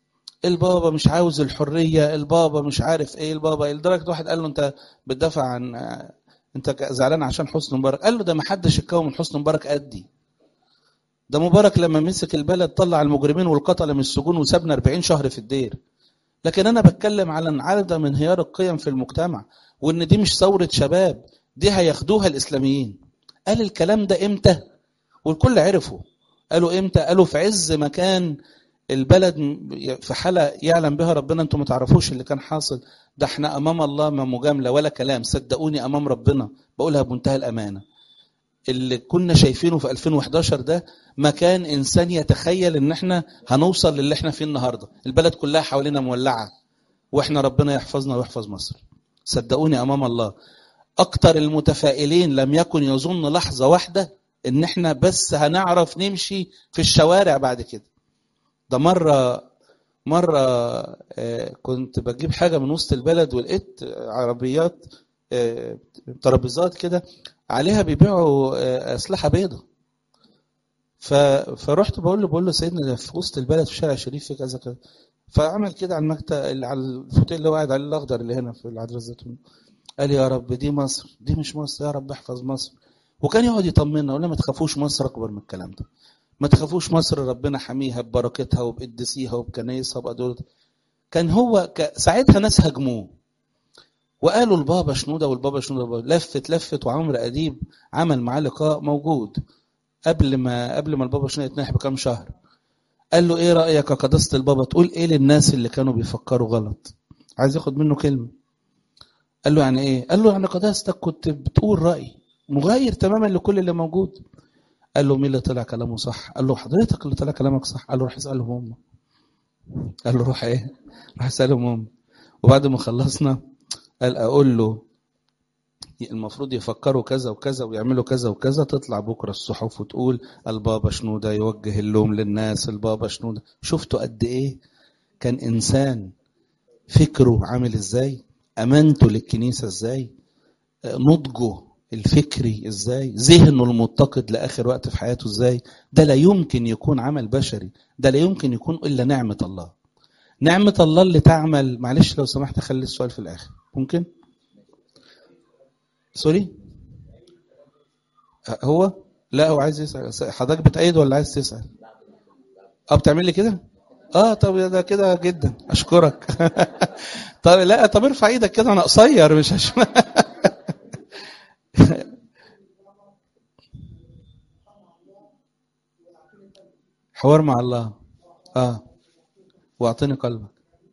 البابا مش عاوز الحريه البابا مش عارف ايه البابا إيه. لدرجه واحد قال له انت بتدافع عن انت زعلان عشان حسني مبارك قال له ده ما حدش اتكون من حسني مبارك قدي ده مبارك لما مسك البلد طلع المجرمين والقتله من السجون وسابنا 40 شهر في الدير لكن انا بتكلم على عدم انهيار القيم في المجتمع وان دي مش ثوره شباب دي هياخدوها الاسلاميين قال الكلام ده امتى والكل عرفه قالوا امتى قالوا في عز ما كان البلد في حالة يعلم بها ربنا انتم ما تعرفوش اللي كان حاصل ده احنا امام الله ما مجاملة ولا كلام صدقوني امام ربنا بقولها بمنتهى الامانة اللي كنا شايفينه في 2011 ده ما كان انسان يتخيل ان احنا هنوصل للي احنا فيه النهارده البلد كلها حوالينا مولعه واحنا ربنا يحفظنا ويحفظ مصر صدقوني امام الله اكتر المتفائلين لم يكن يظن لحظه واحده ان احنا بس هنعرف نمشي في الشوارع بعد كده ده مره مره كنت بجيب حاجه من وسط البلد ولقيت عربيات ترابيزات كده عليها بيبيعوا اسلحه بيضه فرحت بقول له بقول له سيدنا ده في وسط البلد في شارع شريف في كذا كذا فعمل كده على المكتب على الفوتيل اللي هو قاعد عليه الاخضر اللي هنا في العذراء الزيتون قال يا رب دي مصر دي مش مصر يا رب احفظ مصر وكان يقعد يطمنا يقول ما تخافوش مصر اكبر من الكلام ده ما تخافوش مصر ربنا حميها ببركتها وبقدسيها وبكنايسها وبأدولة كان هو ك... ساعتها ناس هجموه وقالوا البابا شنودة والبابا شنودة لفت لفت وعمرو أديب عمل معاه لقاء موجود قبل ما قبل ما البابا شنودة يتنحي بكام شهر قال له ايه رأيك يا قداسة البابا تقول ايه للناس اللي كانوا بيفكروا غلط عايز ياخد منه كلمة قال له يعني ايه قال له يعني قداستك كنت بتقول رأي مغاير تماما لكل اللي موجود قال له مين اللي طلع كلامه صح قال له حضرتك اللي طلع كلامك صح قال له روح اسالهم هم قال له روح ايه روح اسالهم هم وبعد ما خلصنا قال اقول له المفروض يفكروا كذا وكذا ويعملوا كذا وكذا تطلع بكره الصحف وتقول البابا شنوده يوجه اللوم للناس البابا شنوده شفتوا قد ايه كان انسان فكره عامل ازاي امانته للكنيسه ازاي نضجه الفكري ازاي ذهنه المتقد لاخر وقت في حياته ازاي ده لا يمكن يكون عمل بشري ده لا يمكن يكون الا نعمه الله نعمه الله اللي تعمل معلش لو سمحت خلي السؤال في الاخر ممكن سوري هو لا هو عايز يسال حضرتك بتأيد ولا عايز تسال اه بتعمل لي كده اه طب ده كده جدا اشكرك طب لا طب ارفع ايدك كده انا قصير مش عشان حوار مع الله اه واعطني قلبك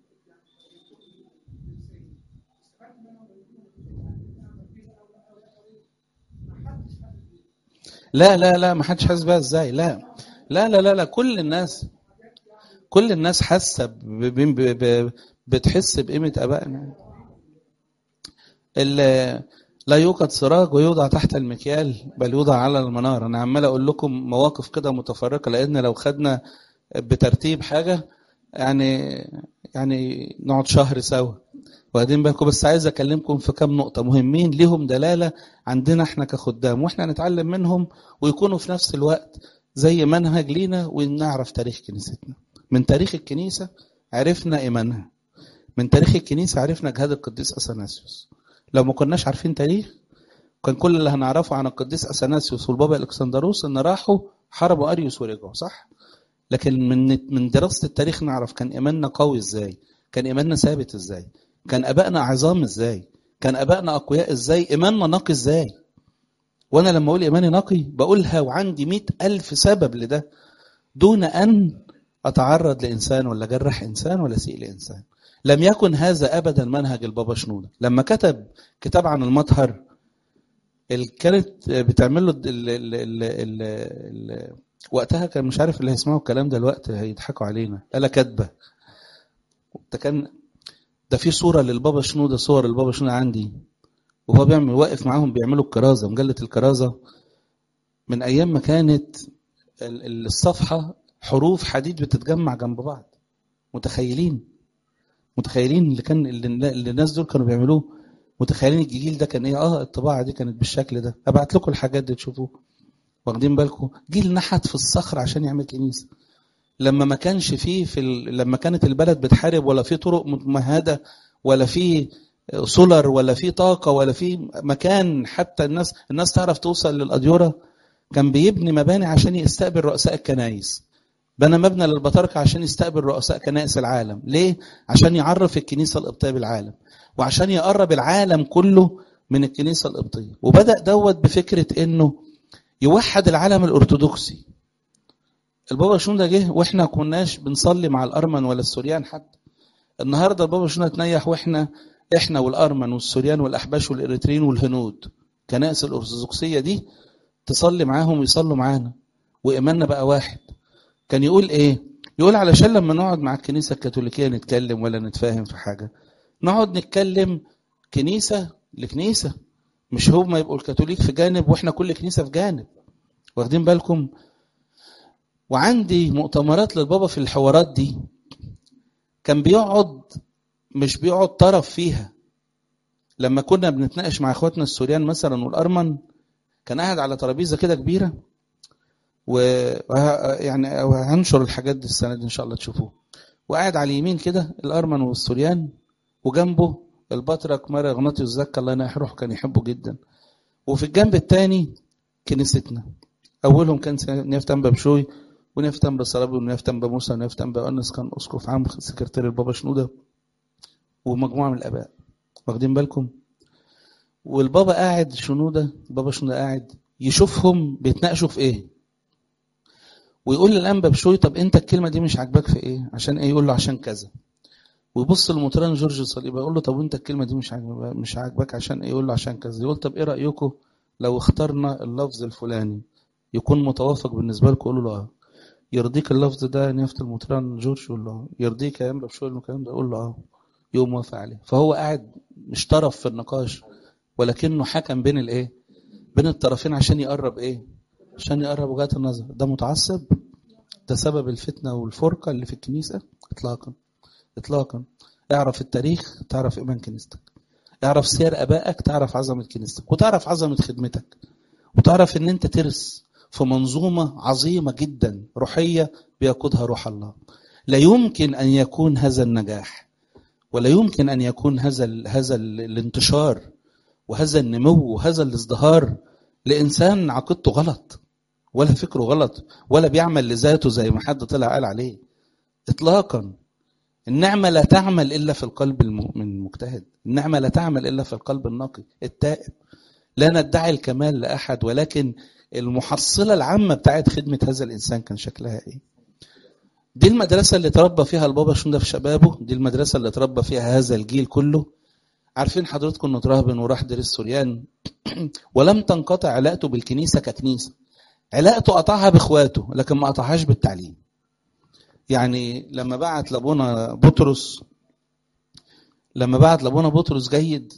لا لا لا ما حدش حاسس بيها ازاي لا لا لا لا لا كل الناس كل الناس حاسه بتحس بقيمه ابائنا لا يوقد سراج ويوضع تحت المكيال بل يوضع على المنار انا عمال اقول لكم مواقف كده متفرقه لان لو خدنا بترتيب حاجه يعني يعني نقعد شهر سوا واخدين بالكم بس عايز اكلمكم في كام نقطه مهمين ليهم دلاله عندنا احنا كخدام واحنا نتعلم منهم ويكونوا في نفس الوقت زي منهج لينا ونعرف تاريخ كنيستنا من تاريخ الكنيسه عرفنا ايمانها من تاريخ الكنيسه عرفنا جهاد القديس اثناسيوس لو ما كناش عارفين تاريخ كان كل اللي هنعرفه عن القديس اثناسيوس والبابا الكسندروس ان راحوا حاربوا اريوس ورجعوا صح لكن من من دراسه التاريخ نعرف كان ايماننا قوي ازاي كان ايماننا ثابت ازاي كان ابائنا عظام ازاي كان ابائنا اقوياء ازاي ايماننا نقي ازاي وانا لما اقول ايماني نقي بقولها وعندي مئة الف سبب لده دون ان اتعرض لانسان ولا جرح انسان ولا سيء لانسان لم يكن هذا ابدا منهج البابا شنوده لما كتب كتاب عن المطهر كانت بتعمل له ال ال ال ال ال وقتها كان مش عارف اللي هيسمعوا الكلام ده الوقت هيضحكوا علينا قال كاتبه ده كان ده في صوره للبابا شنوده صور البابا شنوده عندي وهو بيعمل واقف معاهم بيعملوا الكرازه مجله الكرازه من ايام ما كانت الصفحه حروف حديد بتتجمع جنب بعض متخيلين متخيلين اللي كان اللي الناس دول كانوا بيعملوه متخيلين الجيل ده كان ايه اه الطباعه دي كانت بالشكل ده ابعت لكم الحاجات دي تشوفوها واخدين بالكم جيل نحت في الصخر عشان يعمل كنيسه لما ما كانش فيه في ال... لما كانت البلد بتحارب ولا في طرق ممهده ولا في سولر ولا في طاقه ولا في مكان حتى الناس الناس تعرف توصل للاديوره كان بيبني مباني عشان يستقبل رؤساء الكنائس بنى مبنى للبطاركة عشان يستقبل رؤساء كنائس العالم ليه؟ عشان يعرف الكنيسة القبطية بالعالم وعشان يقرب العالم كله من الكنيسة القبطية وبدأ دوت بفكرة انه يوحد العالم الارثوذكسي البابا شنودة جه واحنا كناش بنصلي مع الارمن ولا السوريان حتى النهارده البابا شنودة تنيح واحنا احنا والارمن والسوريان والاحباش والاريتريين والهنود كنائس الارثوذكسيه دي تصلي معاهم ويصلوا معانا وايماننا بقى واحد كان يقول ايه يقول علشان لما نقعد مع الكنيسه الكاثوليكيه نتكلم ولا نتفاهم في حاجه نقعد نتكلم كنيسه لكنيسه مش هو ما يبقوا الكاثوليك في جانب واحنا كل كنيسه في جانب واخدين بالكم وعندي مؤتمرات للبابا في الحوارات دي كان بيقعد مش بيقعد طرف فيها لما كنا بنتناقش مع اخواتنا السوريان مثلا والارمن كان قاعد على ترابيزه كده كبيره و يعني هنشر الحاجات دي السنه دي ان شاء الله تشوفوه وقاعد على اليمين كده الارمن والسوريان وجنبه البطرك ماري اغناطيوس زكا الله يناح روحه كان يحبه جدا وفي الجنب الثاني كنيستنا اولهم كان نيفتن بمشوي ونيفتن بصلابي ونيفتن بموسى ونيفتن بأنس كان اسقف عام سكرتير البابا شنوده ومجموعه من الاباء واخدين بالكم والبابا قاعد شنوده البابا شنوده قاعد يشوفهم بيتناقشوا في ايه ويقول للانبا بشوي طب انت الكلمه دي مش عاجباك في ايه عشان ايه يقول له عشان كذا ويبص للمطران جورج صليبه يقول له طب انت الكلمه دي مش عاجباك مش عاجباك عشان ايه يقول له عشان كذا يقول طب ايه رايكم لو اخترنا اللفظ الفلاني يكون متوافق بالنسبه لكم يقولوا له اه يرضيك اللفظ ده نيافه المطران جورج يقول له اه يرضيك يا انبا بشوي الكلام ده يقول له اه يقوم موافق عليه فهو قاعد مش طرف في النقاش ولكنه حكم بين الايه بين الطرفين عشان يقرب ايه عشان يقرب وجهات النظر ده متعصب ده سبب الفتنة والفرقة اللي في الكنيسة اطلاقا اطلاقا اعرف التاريخ تعرف ايمان كنيستك اعرف سير ابائك تعرف عظمة كنيستك وتعرف عظمة خدمتك وتعرف ان انت ترس في منظومة عظيمة جدا روحية بيقودها روح الله لا يمكن ان يكون هذا النجاح ولا يمكن ان يكون هذا ال هذا ال الانتشار وهذا النمو وهذا الازدهار لانسان عقيدته غلط ولا فكره غلط ولا بيعمل لذاته زي ما حد طلع قال عليه اطلاقا النعمه لا تعمل الا في القلب المؤمن المجتهد النعمه لا تعمل الا في القلب النقي التائب لا ندعي الكمال لاحد ولكن المحصله العامه بتاعت خدمه هذا الانسان كان شكلها ايه دي المدرسه اللي تربى فيها البابا شنودة في شبابه دي المدرسه اللي تربى فيها هذا الجيل كله عارفين حضرتكم انه تراهبن وراح دير السوريان ولم تنقطع علاقته بالكنيسه ككنيسه علاقته قطعها باخواته لكن ما قطعهاش بالتعليم يعني لما بعت لابونا بطرس لما بعت لابونا بطرس جيد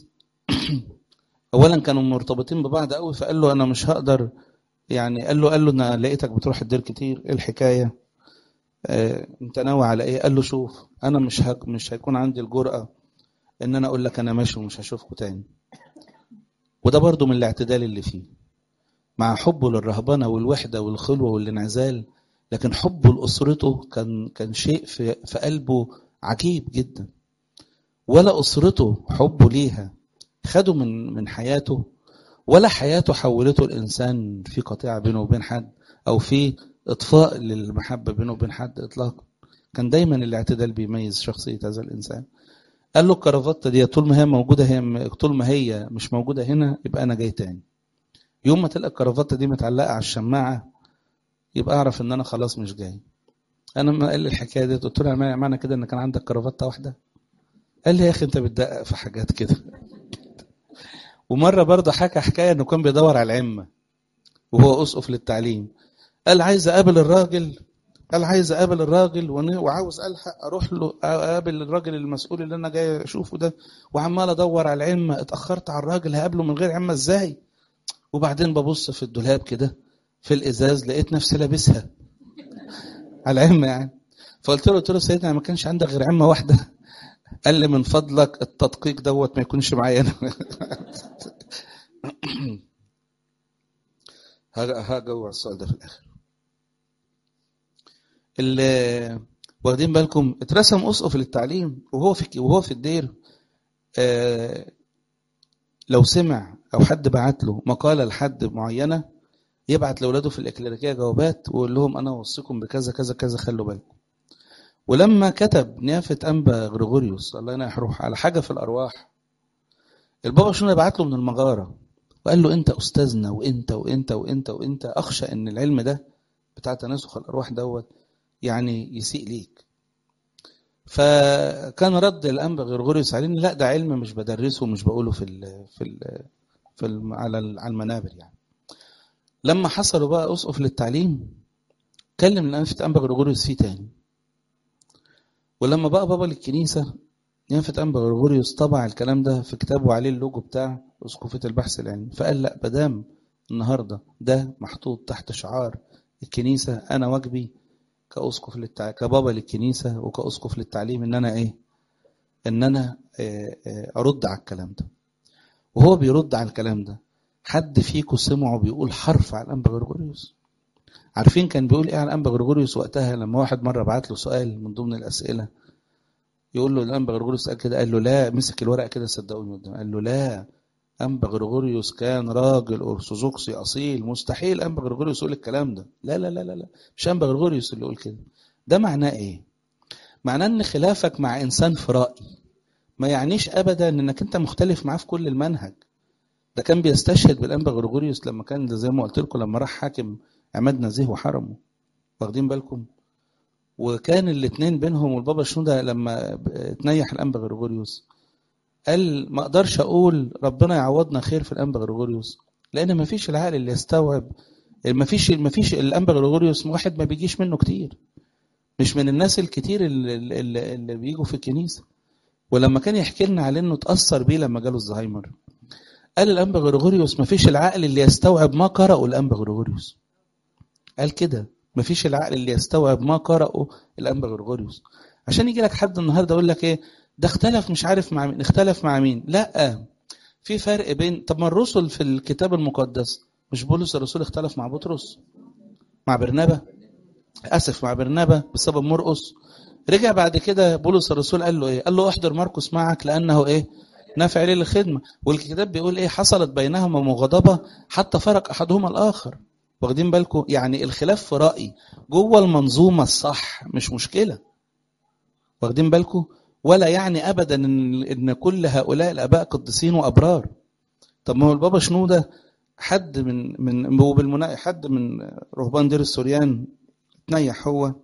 اولا كانوا مرتبطين ببعض قوي فقال له انا مش هقدر يعني قال له قال له انا لقيتك بتروح الدير كتير ايه الحكايه آه انت ناوي على ايه قال له شوف انا مش هك مش هيكون عندي الجرأه ان انا اقول لك انا ماشي ومش هشوفكم تاني وده برضو من الاعتدال اللي فيه مع حبه للرهبنة والوحدة والخلوة والانعزال لكن حبه لأسرته كان كان شيء في, في قلبه عجيب جدا ولا أسرته حبه ليها خده من من حياته ولا حياته حولته الإنسان في قطيعة بينه وبين حد أو في إطفاء للمحبة بينه وبين حد إطلاقا كان دايما الاعتدال بيميز شخصية هذا الإنسان قال له الكرافتة دي طول ما هي موجودة هي طول ما هي مش موجودة هنا يبقى أنا جاي تاني يوم ما تلقى الكرافتة دي متعلقة على الشماعة يبقى أعرف إن أنا خلاص مش جاي أنا ما قال لي الحكاية دي قلت له معنى كده إن كان عندك كرافتة واحدة قال لي يا أخي أنت بتدقق في حاجات كده ومرة برضه حكى حكاية إنه كان بيدور على العمة وهو أسقف للتعليم قال عايز أقابل الراجل قال عايز اقابل الراجل وعاوز الحق اروح له اقابل الراجل المسؤول اللي انا جاي اشوفه ده وعمال ادور على العمه اتاخرت على الراجل هقابله من غير عمه ازاي وبعدين ببص في الدولاب كده في الازاز لقيت نفسي لابسها على العمه يعني فقلت له قلت له سيدنا ما كانش عندك غير عمه واحده قال لي من فضلك التدقيق دوت ما يكونش معايا انا هجاوب على السؤال ده في الاخر اللي واخدين بالكم اترسم اسقف للتعليم وهو في وهو في الدير آه لو سمع او حد بعت له مقاله لحد معينه يبعت لاولاده في الاكليريكيه جوابات ويقول لهم انا اوصيكم بكذا كذا كذا خلوا بالكم ولما كتب نيافه انبا غريغوريوس الله ينيح روحه على حاجه في الارواح البابا شنو بعت له من المغاره وقال له انت استاذنا وانت وانت وانت وانت اخشى ان العلم ده بتاع تناسخ الارواح دوت يعني يسيء ليك فكان رد الانبا غرغوريوس عليه لا ده علم مش بدرسه ومش بقوله في ال في ال في ال على على المنابر يعني لما حصلوا بقى اسقف للتعليم كلم الانفة انبا غرغوريوس فيه تاني ولما بقى بابا للكنيسه نيافة انبا غرغوريوس طبع الكلام ده في كتابه عليه اللوجو بتاع اسقفيه البحث العلمي فقال لا بدام النهارده ده محطوط تحت شعار الكنيسه انا واجبي كاسقف للتع... كبابا للكنيسه وكاسقف للتعليم ان انا ايه ان انا ارد على الكلام ده وهو بيرد على الكلام ده حد فيكم سمعه بيقول حرف على الانبا غرغوريوس عارفين كان بيقول ايه على الانبا غرغوريوس وقتها لما واحد مره بعت له سؤال من ضمن الاسئله يقول له الانبا غرغوريوس قال كده قال له لا مسك الورق كده صدقوني قدام قال له لا انبا غرغوريوس كان راجل ارثوذكسي اصيل مستحيل انبا غرغوريوس يقول الكلام ده لا لا لا لا, لا. مش انبا غرغوريوس اللي يقول كده ده معناه ايه معناه ان خلافك مع انسان في راي ما يعنيش ابدا انك انت مختلف معاه في كل المنهج ده كان بيستشهد بالانبا غرغوريوس لما كان ده زي ما قلت لكم لما راح حاكم عماد نزيه وحرمه واخدين بالكم وكان الاثنين بينهم والبابا شنودة لما تنيح الانبا غرغوريوس قال ما اقدرش اقول ربنا يعوضنا خير في الانبا غرغوريوس لان ما فيش العقل اللي يستوعب ما فيش ما فيش الانبا غرغوريوس واحد ما بيجيش منه كتير مش من الناس الكتير اللي, اللي, اللي بيجوا في الكنيسه ولما كان يحكي لنا على انه اتاثر بيه لما جاله الزهايمر قال الانبا غرغوريوس ما فيش العقل اللي يستوعب ما قرأه الانبا غرغوريوس قال كده ما فيش العقل اللي يستوعب ما قرأه الانبا غرغوريوس عشان يجي لك حد النهارده يقول لك ايه ده اختلف مش عارف مع مين اختلف مع مين لا في فرق بين طب ما الرسل في الكتاب المقدس مش بولس الرسول اختلف مع بطرس مع برنابا اسف مع برنابا بسبب مرقس رجع بعد كده بولس الرسول قال له ايه قال له احضر مرقس معك لانه ايه نافع ليه للخدمه والكتاب بيقول ايه حصلت بينهما مغاضبه حتى فرق احدهما الاخر واخدين بالكم يعني الخلاف في راي جوه المنظومه الصح مش مشكله واخدين بالكم ولا يعني ابدا ان ان كل هؤلاء الاباء قديسين وابرار طب ما هو البابا شنوده حد من من وبالمنا حد من رهبان دير السوريان تنيح هو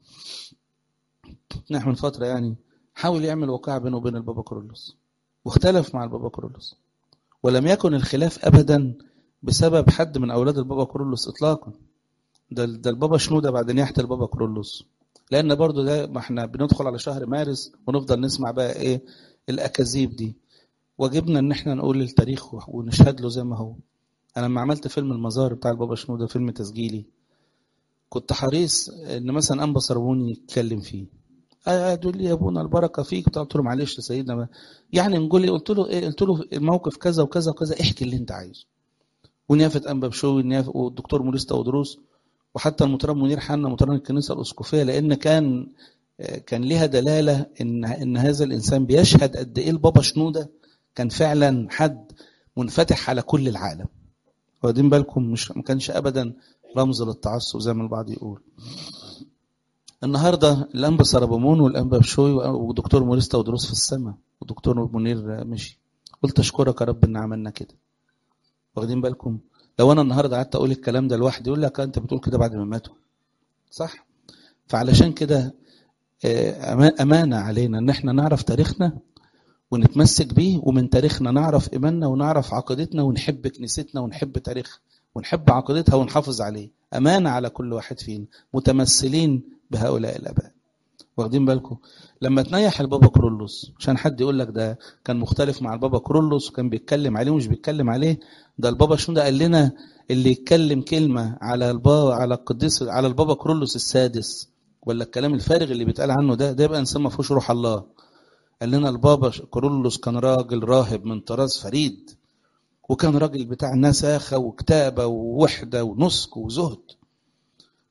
تنيح من فتره يعني حاول يعمل وقاعه بينه وبين البابا كرولوس واختلف مع البابا كرولوس ولم يكن الخلاف ابدا بسبب حد من اولاد البابا كرولوس اطلاقا ده ده البابا شنوده بعد نياحه البابا كرولوس لان برضو ده ما احنا بندخل على شهر مارس ونفضل نسمع بقى ايه الاكاذيب دي واجبنا ان احنا نقول التاريخ ونشهد له زي ما هو انا لما عملت فيلم المزار بتاع البابا شنوده فيلم تسجيلي كنت حريص ان مثلا انبا صربوني يتكلم فيه قالوا لي يا ابونا البركه فيك قلت له معلش يا سيدنا يعني نقول لي قلت له ايه قلت له الموقف كذا وكذا وكذا احكي اللي انت عايزه ونيافه انبا بشوي والدكتور موريس تودروس وحتى المطرب منير حنا مطرب الكنيسه الاسقفيه لان كان كان ليها دلاله ان ان هذا الانسان بيشهد قد ايه البابا شنوده كان فعلا حد منفتح على كل العالم واخدين بالكم مش ما كانش ابدا رمز للتعصب زي ما البعض يقول النهارده الانبا سربمون والانبا بشوي ودكتور موريس تودروس في السماء ودكتور منير مشي قلت اشكرك يا رب ان عملنا كده واخدين بالكم لو انا النهارده قعدت اقول الكلام ده لوحدي يقول لك انت بتقول كده بعد ما ماتوا صح فعلشان كده امانه علينا ان احنا نعرف تاريخنا ونتمسك بيه ومن تاريخنا نعرف ايماننا ونعرف عقيدتنا ونحب كنيستنا ونحب تاريخها ونحب عقيدتها ونحافظ عليه امانه على كل واحد فينا متمثلين بهؤلاء الاباء واخدين بالكم لما تنيح البابا كرولوس عشان حد يقول لك ده كان مختلف مع البابا كرولوس وكان بيتكلم عليه ومش بيتكلم عليه ده البابا شنو ده قال لنا اللي يتكلم كلمه على البابا على القديس على البابا كرولوس السادس ولا الكلام الفارغ اللي بيتقال عنه ده ده يبقى انسان ما فيهوش روح الله قال لنا البابا كرولوس كان راجل راهب من طراز فريد وكان راجل بتاع نساخه وكتابه ووحده ونسك وزهد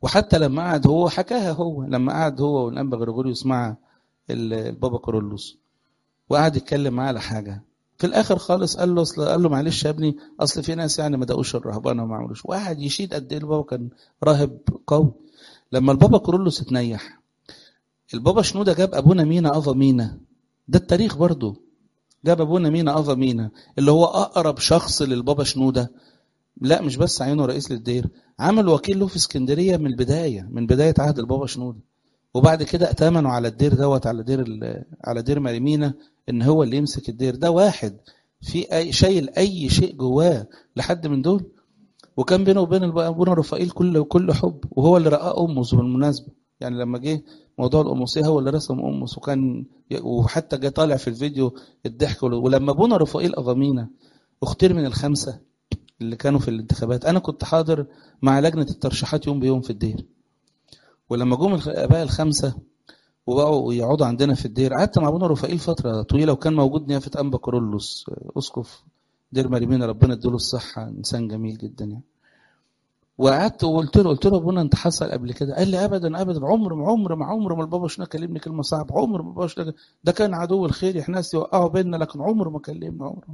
وحتى لما قعد هو حكاها هو لما قعد هو والانبا غريغوريوس مع البابا كورولوس وقعد يتكلم معاه على حاجه في الاخر خالص قال له اصل قال له معلش يا ابني اصل في ناس يعني ما دقوش الرهبانه وما عملوش وقعد يشيد قد ايه البابا كان راهب قوي لما البابا كورولوس اتنيح البابا شنوده جاب ابونا مينا افا مينا ده التاريخ برضه جاب ابونا مينا افا مينا اللي هو اقرب شخص للبابا شنوده لا مش بس عينه رئيس للدير عمل وكيل له في اسكندريه من البدايه من بدايه عهد البابا شنوده وبعد كده اتمنوا على الدير دوت على دير على دير مريمينا ان هو اللي يمسك الدير ده واحد في اي شايل اي شيء جواه لحد من دول وكان بينه وبين ابونا رفائيل كل كل حب وهو اللي رقاه امس بالمناسبه يعني لما جه موضوع الاموسيه هو اللي رسم امس وكان وحتى جه طالع في الفيديو الضحك ولما ابونا رفائيل اغامينا اختير من الخمسه اللي كانوا في الانتخابات انا كنت حاضر مع لجنه الترشيحات يوم بيوم في الدير ولما جم الاباء الخمسه وبقوا يقعدوا عندنا في الدير قعدت مع ابونا رفائيل فتره طويله وكان موجود نيافه انبا كورولوس اسقف دير مريمين ربنا اديله الصحه انسان جميل جدا يعني وقعدت وقلت له قلت له ابونا انت حصل قبل كده قال لي ابدا ابدا عمر ما عمر ما عمر ما البابا شنو كلمني كلمه صعبه عمر ما البابا شنو ده كان عدو الخير احنا ناس يوقعوا بيننا لكن عمر ما كلمنا عمر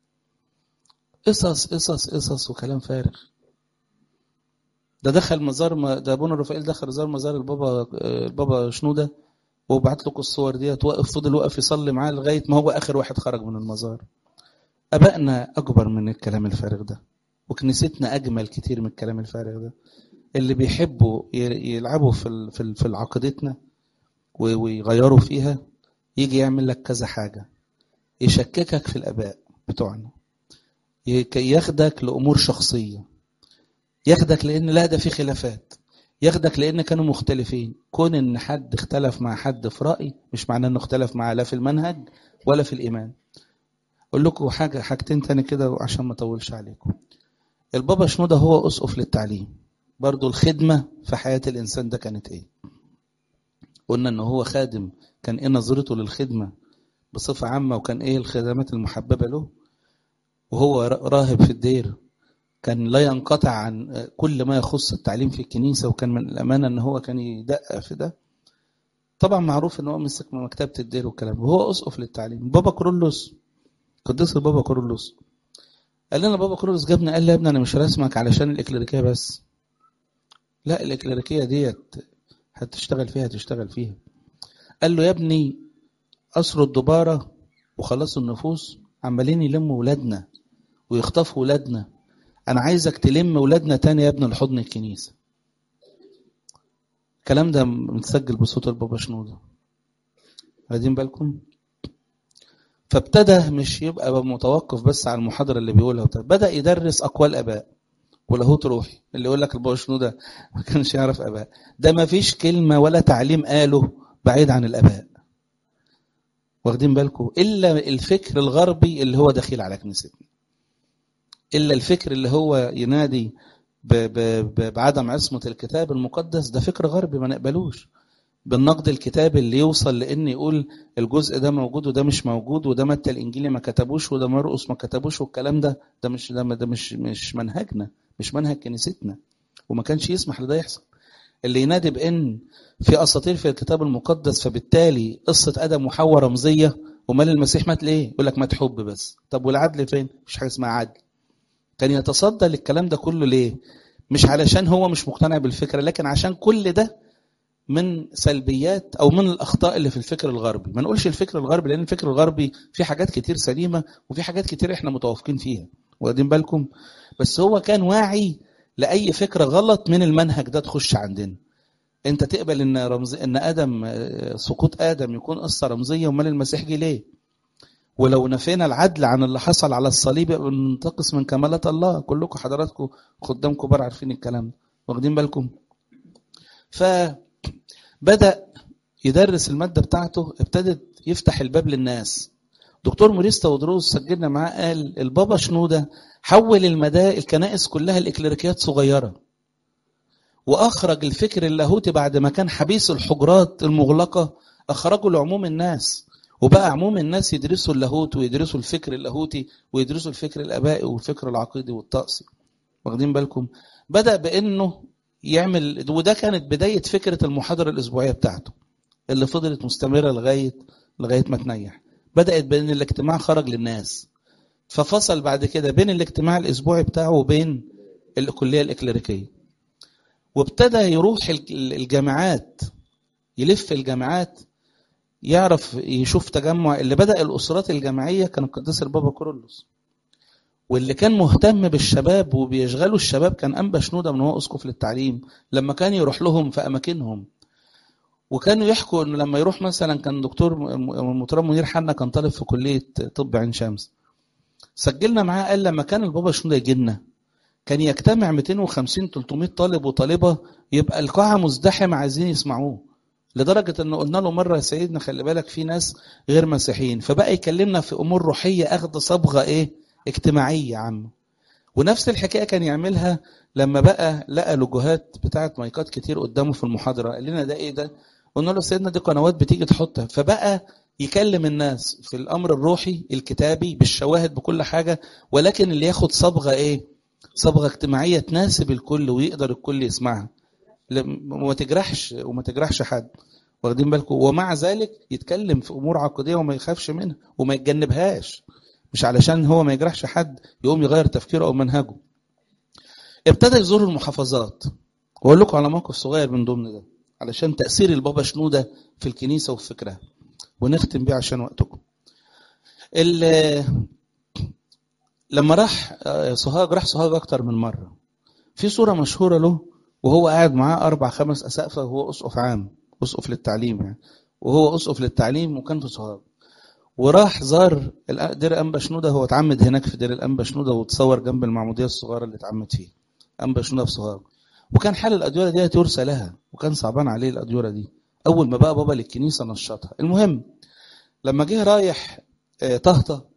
قصص قصص قصص وكلام فارغ ده دخل مزار ما ده ابونا رفائيل دخل زار مزار البابا البابا شنوده وبعت لكم الصور ديت وقف فضل وقف يصلي معاه لغايه ما هو اخر واحد خرج من المزار ابائنا اكبر من الكلام الفارغ ده وكنيستنا اجمل كتير من الكلام الفارغ ده اللي بيحبوا يلعبوا في في عقيدتنا ويغيروا فيها يجي يعمل لك كذا حاجه يشككك في الاباء بتوعنا ياخدك لامور شخصيه ياخدك لان لا ده في خلافات ياخدك لان كانوا مختلفين كون ان حد اختلف مع حد في راي مش معناه انه اختلف معاه لا في المنهج ولا في الايمان اقول لكم حاجه حاجتين تاني كده عشان ما اطولش عليكم البابا شنوده هو اسقف للتعليم برضو الخدمه في حياه الانسان ده كانت ايه قلنا ان هو خادم كان ايه نظرته للخدمه بصفه عامه وكان ايه الخدمات المحببه له وهو راهب في الدير كان لا ينقطع عن كل ما يخص التعليم في الكنيسة وكان من الأمانة أن هو كان يدقق في ده طبعا معروف أن هو مسك من مكتبة الدير والكلام وهو أسقف للتعليم بابا كورولوس قديس البابا كورولوس قال لنا بابا كورولوس جابنا قال لي يا ابني أنا مش راسمك علشان الإكليريكية بس لا الإكليريكية ديت هتشتغل فيها هتشتغل فيها قال له يا ابني أسروا الدبارة وخلصوا النفوس عمالين يلموا ولادنا ويخطفوا ولادنا انا عايزك تلم ولادنا تاني يا ابن الحضن الكنيسه الكلام ده متسجل بصوت البابا شنوده واخدين بالكم فابتدى مش يبقى متوقف بس على المحاضره اللي بيقولها بدا يدرس اقوال اباء ولاهوت روحي اللي يقول لك البابا شنوده ما كانش يعرف اباء ده ما فيش كلمه ولا تعليم قاله بعيد عن الاباء واخدين بالكم الا الفكر الغربي اللي هو دخيل على كنيستنا الا الفكر اللي هو ينادي ب ب ب بعدم عصمه الكتاب المقدس ده فكر غربي ما نقبلوش بالنقد الكتابي اللي يوصل لان يقول الجزء ده موجود وده مش موجود وده متى الانجيلي ما كتبوش وده مرقس ما كتبوش والكلام ده ده مش ده, ده مش مش منهجنا مش منهج كنيستنا وما كانش يسمح لده يحصل اللي ينادي بان في اساطير في الكتاب المقدس فبالتالي قصه ادم وحواء رمزيه ومال المسيح مات ليه؟ يقول لك مات حب بس طب والعدل فين؟ مفيش حاجه اسمها عدل كان يتصدى للكلام ده كله ليه؟ مش علشان هو مش مقتنع بالفكره لكن عشان كل ده من سلبيات او من الاخطاء اللي في الفكر الغربي ما نقولش الفكر الغربي لان الفكر الغربي في حاجات كتير سليمه وفي حاجات كتير احنا متوافقين فيها واخدين بالكم بس هو كان واعي لاي فكره غلط من المنهج ده تخش عندنا انت تقبل ان رمز ان ادم سقوط ادم يكون قصه رمزيه امال المسيح جه ليه ولو نفينا العدل عن اللي حصل على الصليب يبقى بننتقص من كمالات الله كلكم حضراتكم خدام كبار عارفين الكلام ده واخدين بالكم فبدا يدرس الماده بتاعته ابتدت يفتح الباب للناس دكتور موريس تودروس سجلنا معاه قال البابا شنوده حول المدا الكنائس كلها لاكليريكيات صغيره واخرج الفكر اللاهوتي بعد ما كان حبيس الحجرات المغلقه اخرجه لعموم الناس وبقى عموم الناس يدرسوا اللاهوت ويدرسوا الفكر اللاهوتي ويدرسوا الفكر الابائي والفكر العقيدي والطقسي واخدين بالكم بدا بانه يعمل وده كانت بداية فكرة المحاضرة الأسبوعية بتاعته اللي فضلت مستمرة لغاية لغاية ما تنيح بدأت بين الاجتماع خرج للناس ففصل بعد كده بين الاجتماع الأسبوعي بتاعه وبين الكلية الإكليريكية وابتدى يروح الجامعات يلف الجامعات يعرف يشوف تجمع اللي بدأ الأسرات الجامعية كان القديس البابا كورولوس واللي كان مهتم بالشباب وبيشغلوا الشباب كان أنبا شنودة من هو أسقف للتعليم لما كان يروح لهم في أماكنهم وكانوا يحكوا إنه لما يروح مثلا كان دكتور مطرب منير حنا كان طالب في كلية طب عين شمس سجلنا معاه قال لما كان البابا شنودة يجي لنا كان يجتمع 250 300 طالب وطالبة يبقى القاعة مزدحمة عايزين يسمعوه لدرجة ان قلنا له مرة يا سيدنا خلي بالك في ناس غير مسيحيين فبقى يكلمنا في امور روحية اخذ صبغة ايه اجتماعية عامة ونفس الحكاية كان يعملها لما بقى لقى لوجوهات بتاعت مايكات كتير قدامه في المحاضرة قال لنا ده ايه ده قلنا له سيدنا دي قنوات بتيجي تحطها فبقى يكلم الناس في الامر الروحي الكتابي بالشواهد بكل حاجة ولكن اللي ياخد صبغة ايه صبغة اجتماعية تناسب الكل ويقدر الكل يسمعها وما تجرحش وما تجرحش حد واخدين بالكم ومع ذلك يتكلم في امور عقديه وما يخافش منها وما يتجنبهاش مش علشان هو ما يجرحش حد يقوم يغير تفكيره او منهجه ابتدى يزور المحافظات واقول لكم على موقف صغير من ضمن ده علشان تاثير البابا شنوده في الكنيسه وفي فكرها ونختم بيه عشان وقتكم لما راح سوهاج راح سوهاج اكتر من مره في صوره مشهوره له وهو قاعد معاه أربع خمس أسقفة وهو أسقف عام أسقف للتعليم يعني وهو أسقف للتعليم وكان في سوهاج وراح زار دير أنبا شنودة هو اتعمد هناك في دير الأنبا شنودة وتصور جنب المعمودية الصغيرة اللي اتعمد فيها أنبا شنودة في سوهاج وكان حال الأديرة دي يرسى لها وكان صعبان عليه الأديرة دي أول ما بقى بابا للكنيسة نشطها المهم لما جه رايح طهطة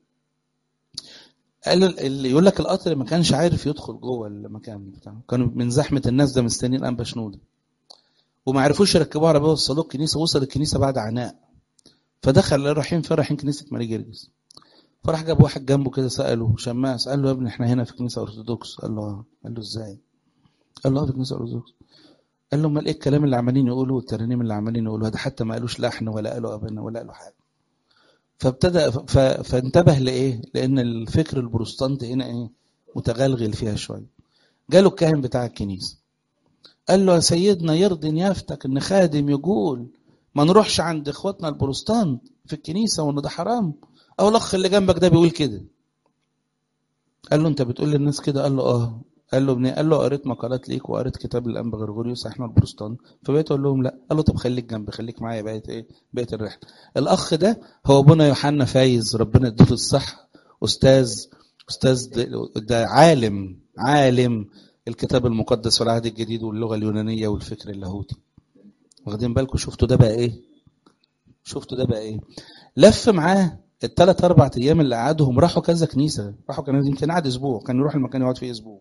قال اللي يقول لك القطر ما كانش عارف يدخل جوه المكان بتاعه كانوا من زحمه الناس ده مستنيين انبا شنوده وما عرفوش يركبوا عربيه وصلوه الكنيسه وصل الكنيسه بعد عناء فدخل رايحين فين رايحين كنيسه ماري جرجس فراح جاب واحد جنبه كده ساله شماس قال له يا ابني احنا هنا في كنيسه ارثوذكس قال له قال له ازاي قال له اه في كنيسه ارثوذكس قال له امال ايه الكلام اللي عمالين يقولوا والترانيم اللي عمالين يقولوا ده حتى ما قالوش لحن ولا قالوا ابنا ولا قالوا حاجه فابتدى ف... فانتبه لايه لان الفكر البروتستانتي هنا ايه متغلغل فيها شويه جاله الكاهن بتاع الكنيسه قال له يا سيدنا يرضي نيافتك ان خادم يقول ما نروحش عند اخواتنا البروتستانت في الكنيسه وان ده حرام او الاخ اللي جنبك ده بيقول كده قال له انت بتقول للناس كده قال له اه قال له ابني قال له قريت مقالات ليك وقريت كتاب الانبا غرغوريوس احنا البروتستانت فبقيت اقول لهم لا قال له طب خليك جنبي خليك معايا بقيت ايه بقيت الرحله الاخ ده هو ابونا يوحنا فايز ربنا يديله الصحه استاذ استاذ ده عالم عالم الكتاب المقدس والعهد الجديد واللغه اليونانيه والفكر اللاهوتي واخدين بالكم شفتوا ده بقى ايه شفتوا ده بقى ايه لف معاه الثلاث اربع ايام اللي قعدهم راحوا كذا كنيسه راحوا كان يمكن قعد اسبوع كان يروح المكان يقعد فيه اسبوع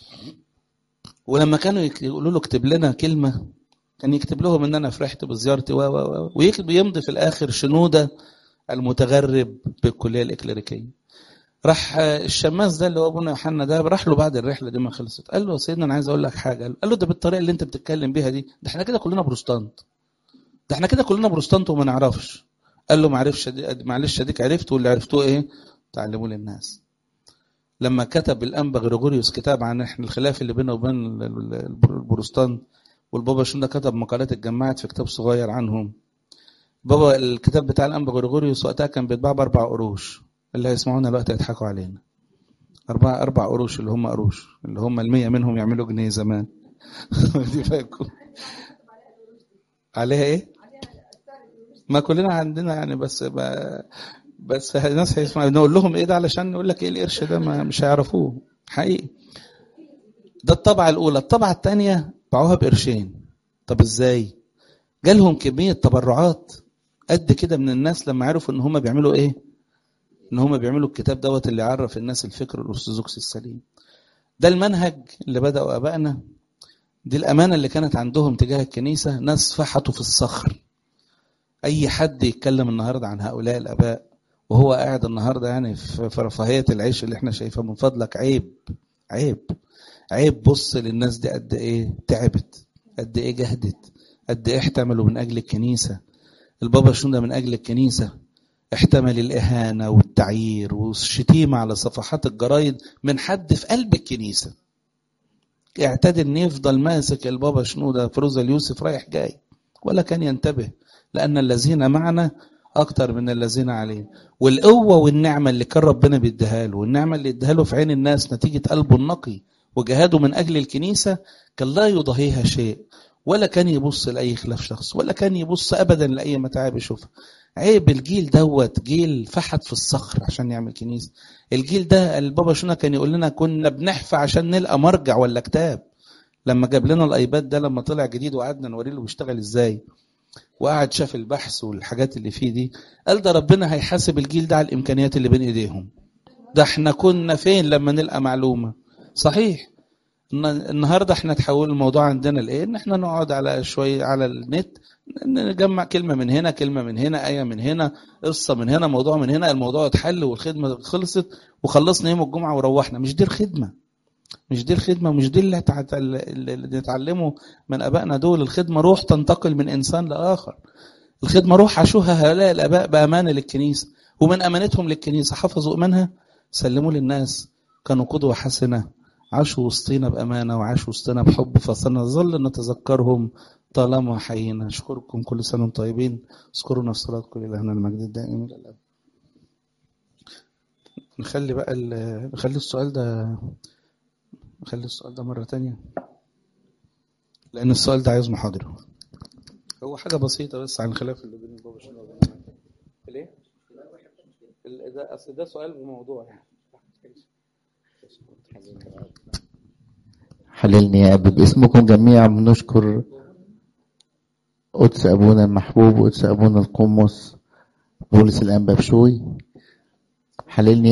ولما كانوا يقولوا له اكتب لنا كلمه كان يكتب لهم ان انا فرحت بزيارتي و و ويمضي في الاخر شنوده المتغرب بالكليه الاكليريكيه راح الشماس ده اللي هو ابونا يوحنا ده راح له بعد الرحله دي ما خلصت قال له يا سيدنا انا عايز اقول لك حاجه قال له ده بالطريقه اللي انت بتتكلم بيها دي ده احنا كده كلنا بروستانت ده احنا كده كلنا بروستانت وما نعرفش قال له معرفش معلش اديك عرفت واللي عرفتوه ايه تعلموه للناس لما كتب الانبا غريغوريوس كتاب عن احنا الخلاف اللي بينه وبين البروتستانت والبابا شنودة كتب مقالات اتجمعت في كتاب صغير عنهم بابا الكتاب بتاع الانبا غريغوريوس وقتها كان بيتباع باربع قروش اللي هيسمعونا دلوقتي هيضحكوا علينا أربعة أربع قروش اللي هم قروش اللي هم المية منهم يعملوا جنيه زمان دي فاكم عليها إيه؟ ما كلنا عندنا يعني بس ما بس الناس هيسمعوا نقول لهم ايه ده علشان نقول لك ايه القرش ده ما مش هيعرفوه حقيقي ده الطبعة الأولى الطبعة الثانية باعوها بقرشين طب ازاي جالهم كمية تبرعات قد كده من الناس لما عرفوا ان هم بيعملوا ايه ان هم بيعملوا الكتاب دوت اللي يعرف الناس الفكر الارثوذكسي السليم ده المنهج اللي بدأوا ابائنا دي الامانه اللي كانت عندهم تجاه الكنيسه ناس فحطوا في الصخر اي حد يتكلم النهارده عن هؤلاء الاباء وهو قاعد النهارده يعني في رفاهيه العيش اللي احنا شايفاه من فضلك عيب عيب عيب بص للناس دي قد ايه تعبت قد ايه جهدت قد ايه احتملوا من اجل الكنيسة البابا شنودة من اجل الكنيسة احتمل الإهانة والتعيير والشتيمة على صفحات الجرايد من حد في قلب الكنيسة اعتاد ان يفضل ماسك البابا شنودة فروزة اليوسف رايح جاي ولا كان ينتبه لأن الذين معنا أكتر من الذين عليه والقوة والنعمة اللي كان ربنا بيديها له والنعمة اللي اديها له في عين الناس نتيجة قلبه النقي وجهاده من أجل الكنيسة كان لا يضاهيها شيء ولا كان يبص لأي خلاف شخص ولا كان يبص أبدا لأي متاعب يشوفها عيب الجيل دوت جيل فحت في الصخر عشان يعمل كنيسة الجيل ده البابا شونا كان يقول لنا كنا بنحفى عشان نلقى مرجع ولا كتاب لما جاب لنا الايباد ده لما طلع جديد وقعدنا نوري له بيشتغل ازاي وقعد شاف البحث والحاجات اللي فيه دي قال ده ربنا هيحاسب الجيل ده على الامكانيات اللي بين ايديهم ده احنا كنا فين لما نلقى معلومه صحيح النهارده احنا تحول الموضوع عندنا لايه ان احنا نقعد على شويه على النت نجمع كلمه من هنا كلمه من هنا ايه من هنا قصه من هنا موضوع من هنا الموضوع اتحل والخدمه خلصت وخلصنا يوم الجمعه وروحنا مش دي الخدمه مش دي الخدمه ومش دي اللي, اللي نتعلمه من ابائنا دول الخدمه روح تنتقل من انسان لاخر الخدمه روح عاشوها هؤلاء الاباء بامانه للكنيسه ومن امانتهم للكنيسه حفظوا ايمانها سلموا للناس كانوا قدوه حسنه عاشوا وسطينا بامانه وعاشوا وسطنا بحب فسنظل نتذكرهم طالما حيينا اشكركم كل سنه وانتم طيبين اذكرونا في صلاتكم الهنا المجد الدائم الى الابد نخلي بقى نخلي السؤال ده نخلي السؤال ده مرة تانية لأن السؤال ده عايز محاضرة هو حاجة بسيطة بس عن الخلاف اللي بين البابا شنو وبين ليه؟ ده أصل ده سؤال بموضوع يعني حللني يا أبي باسمكم جميعا بنشكر قدس أبونا المحبوب وقدس أبونا القمص بولس الأنبا بشوي حللني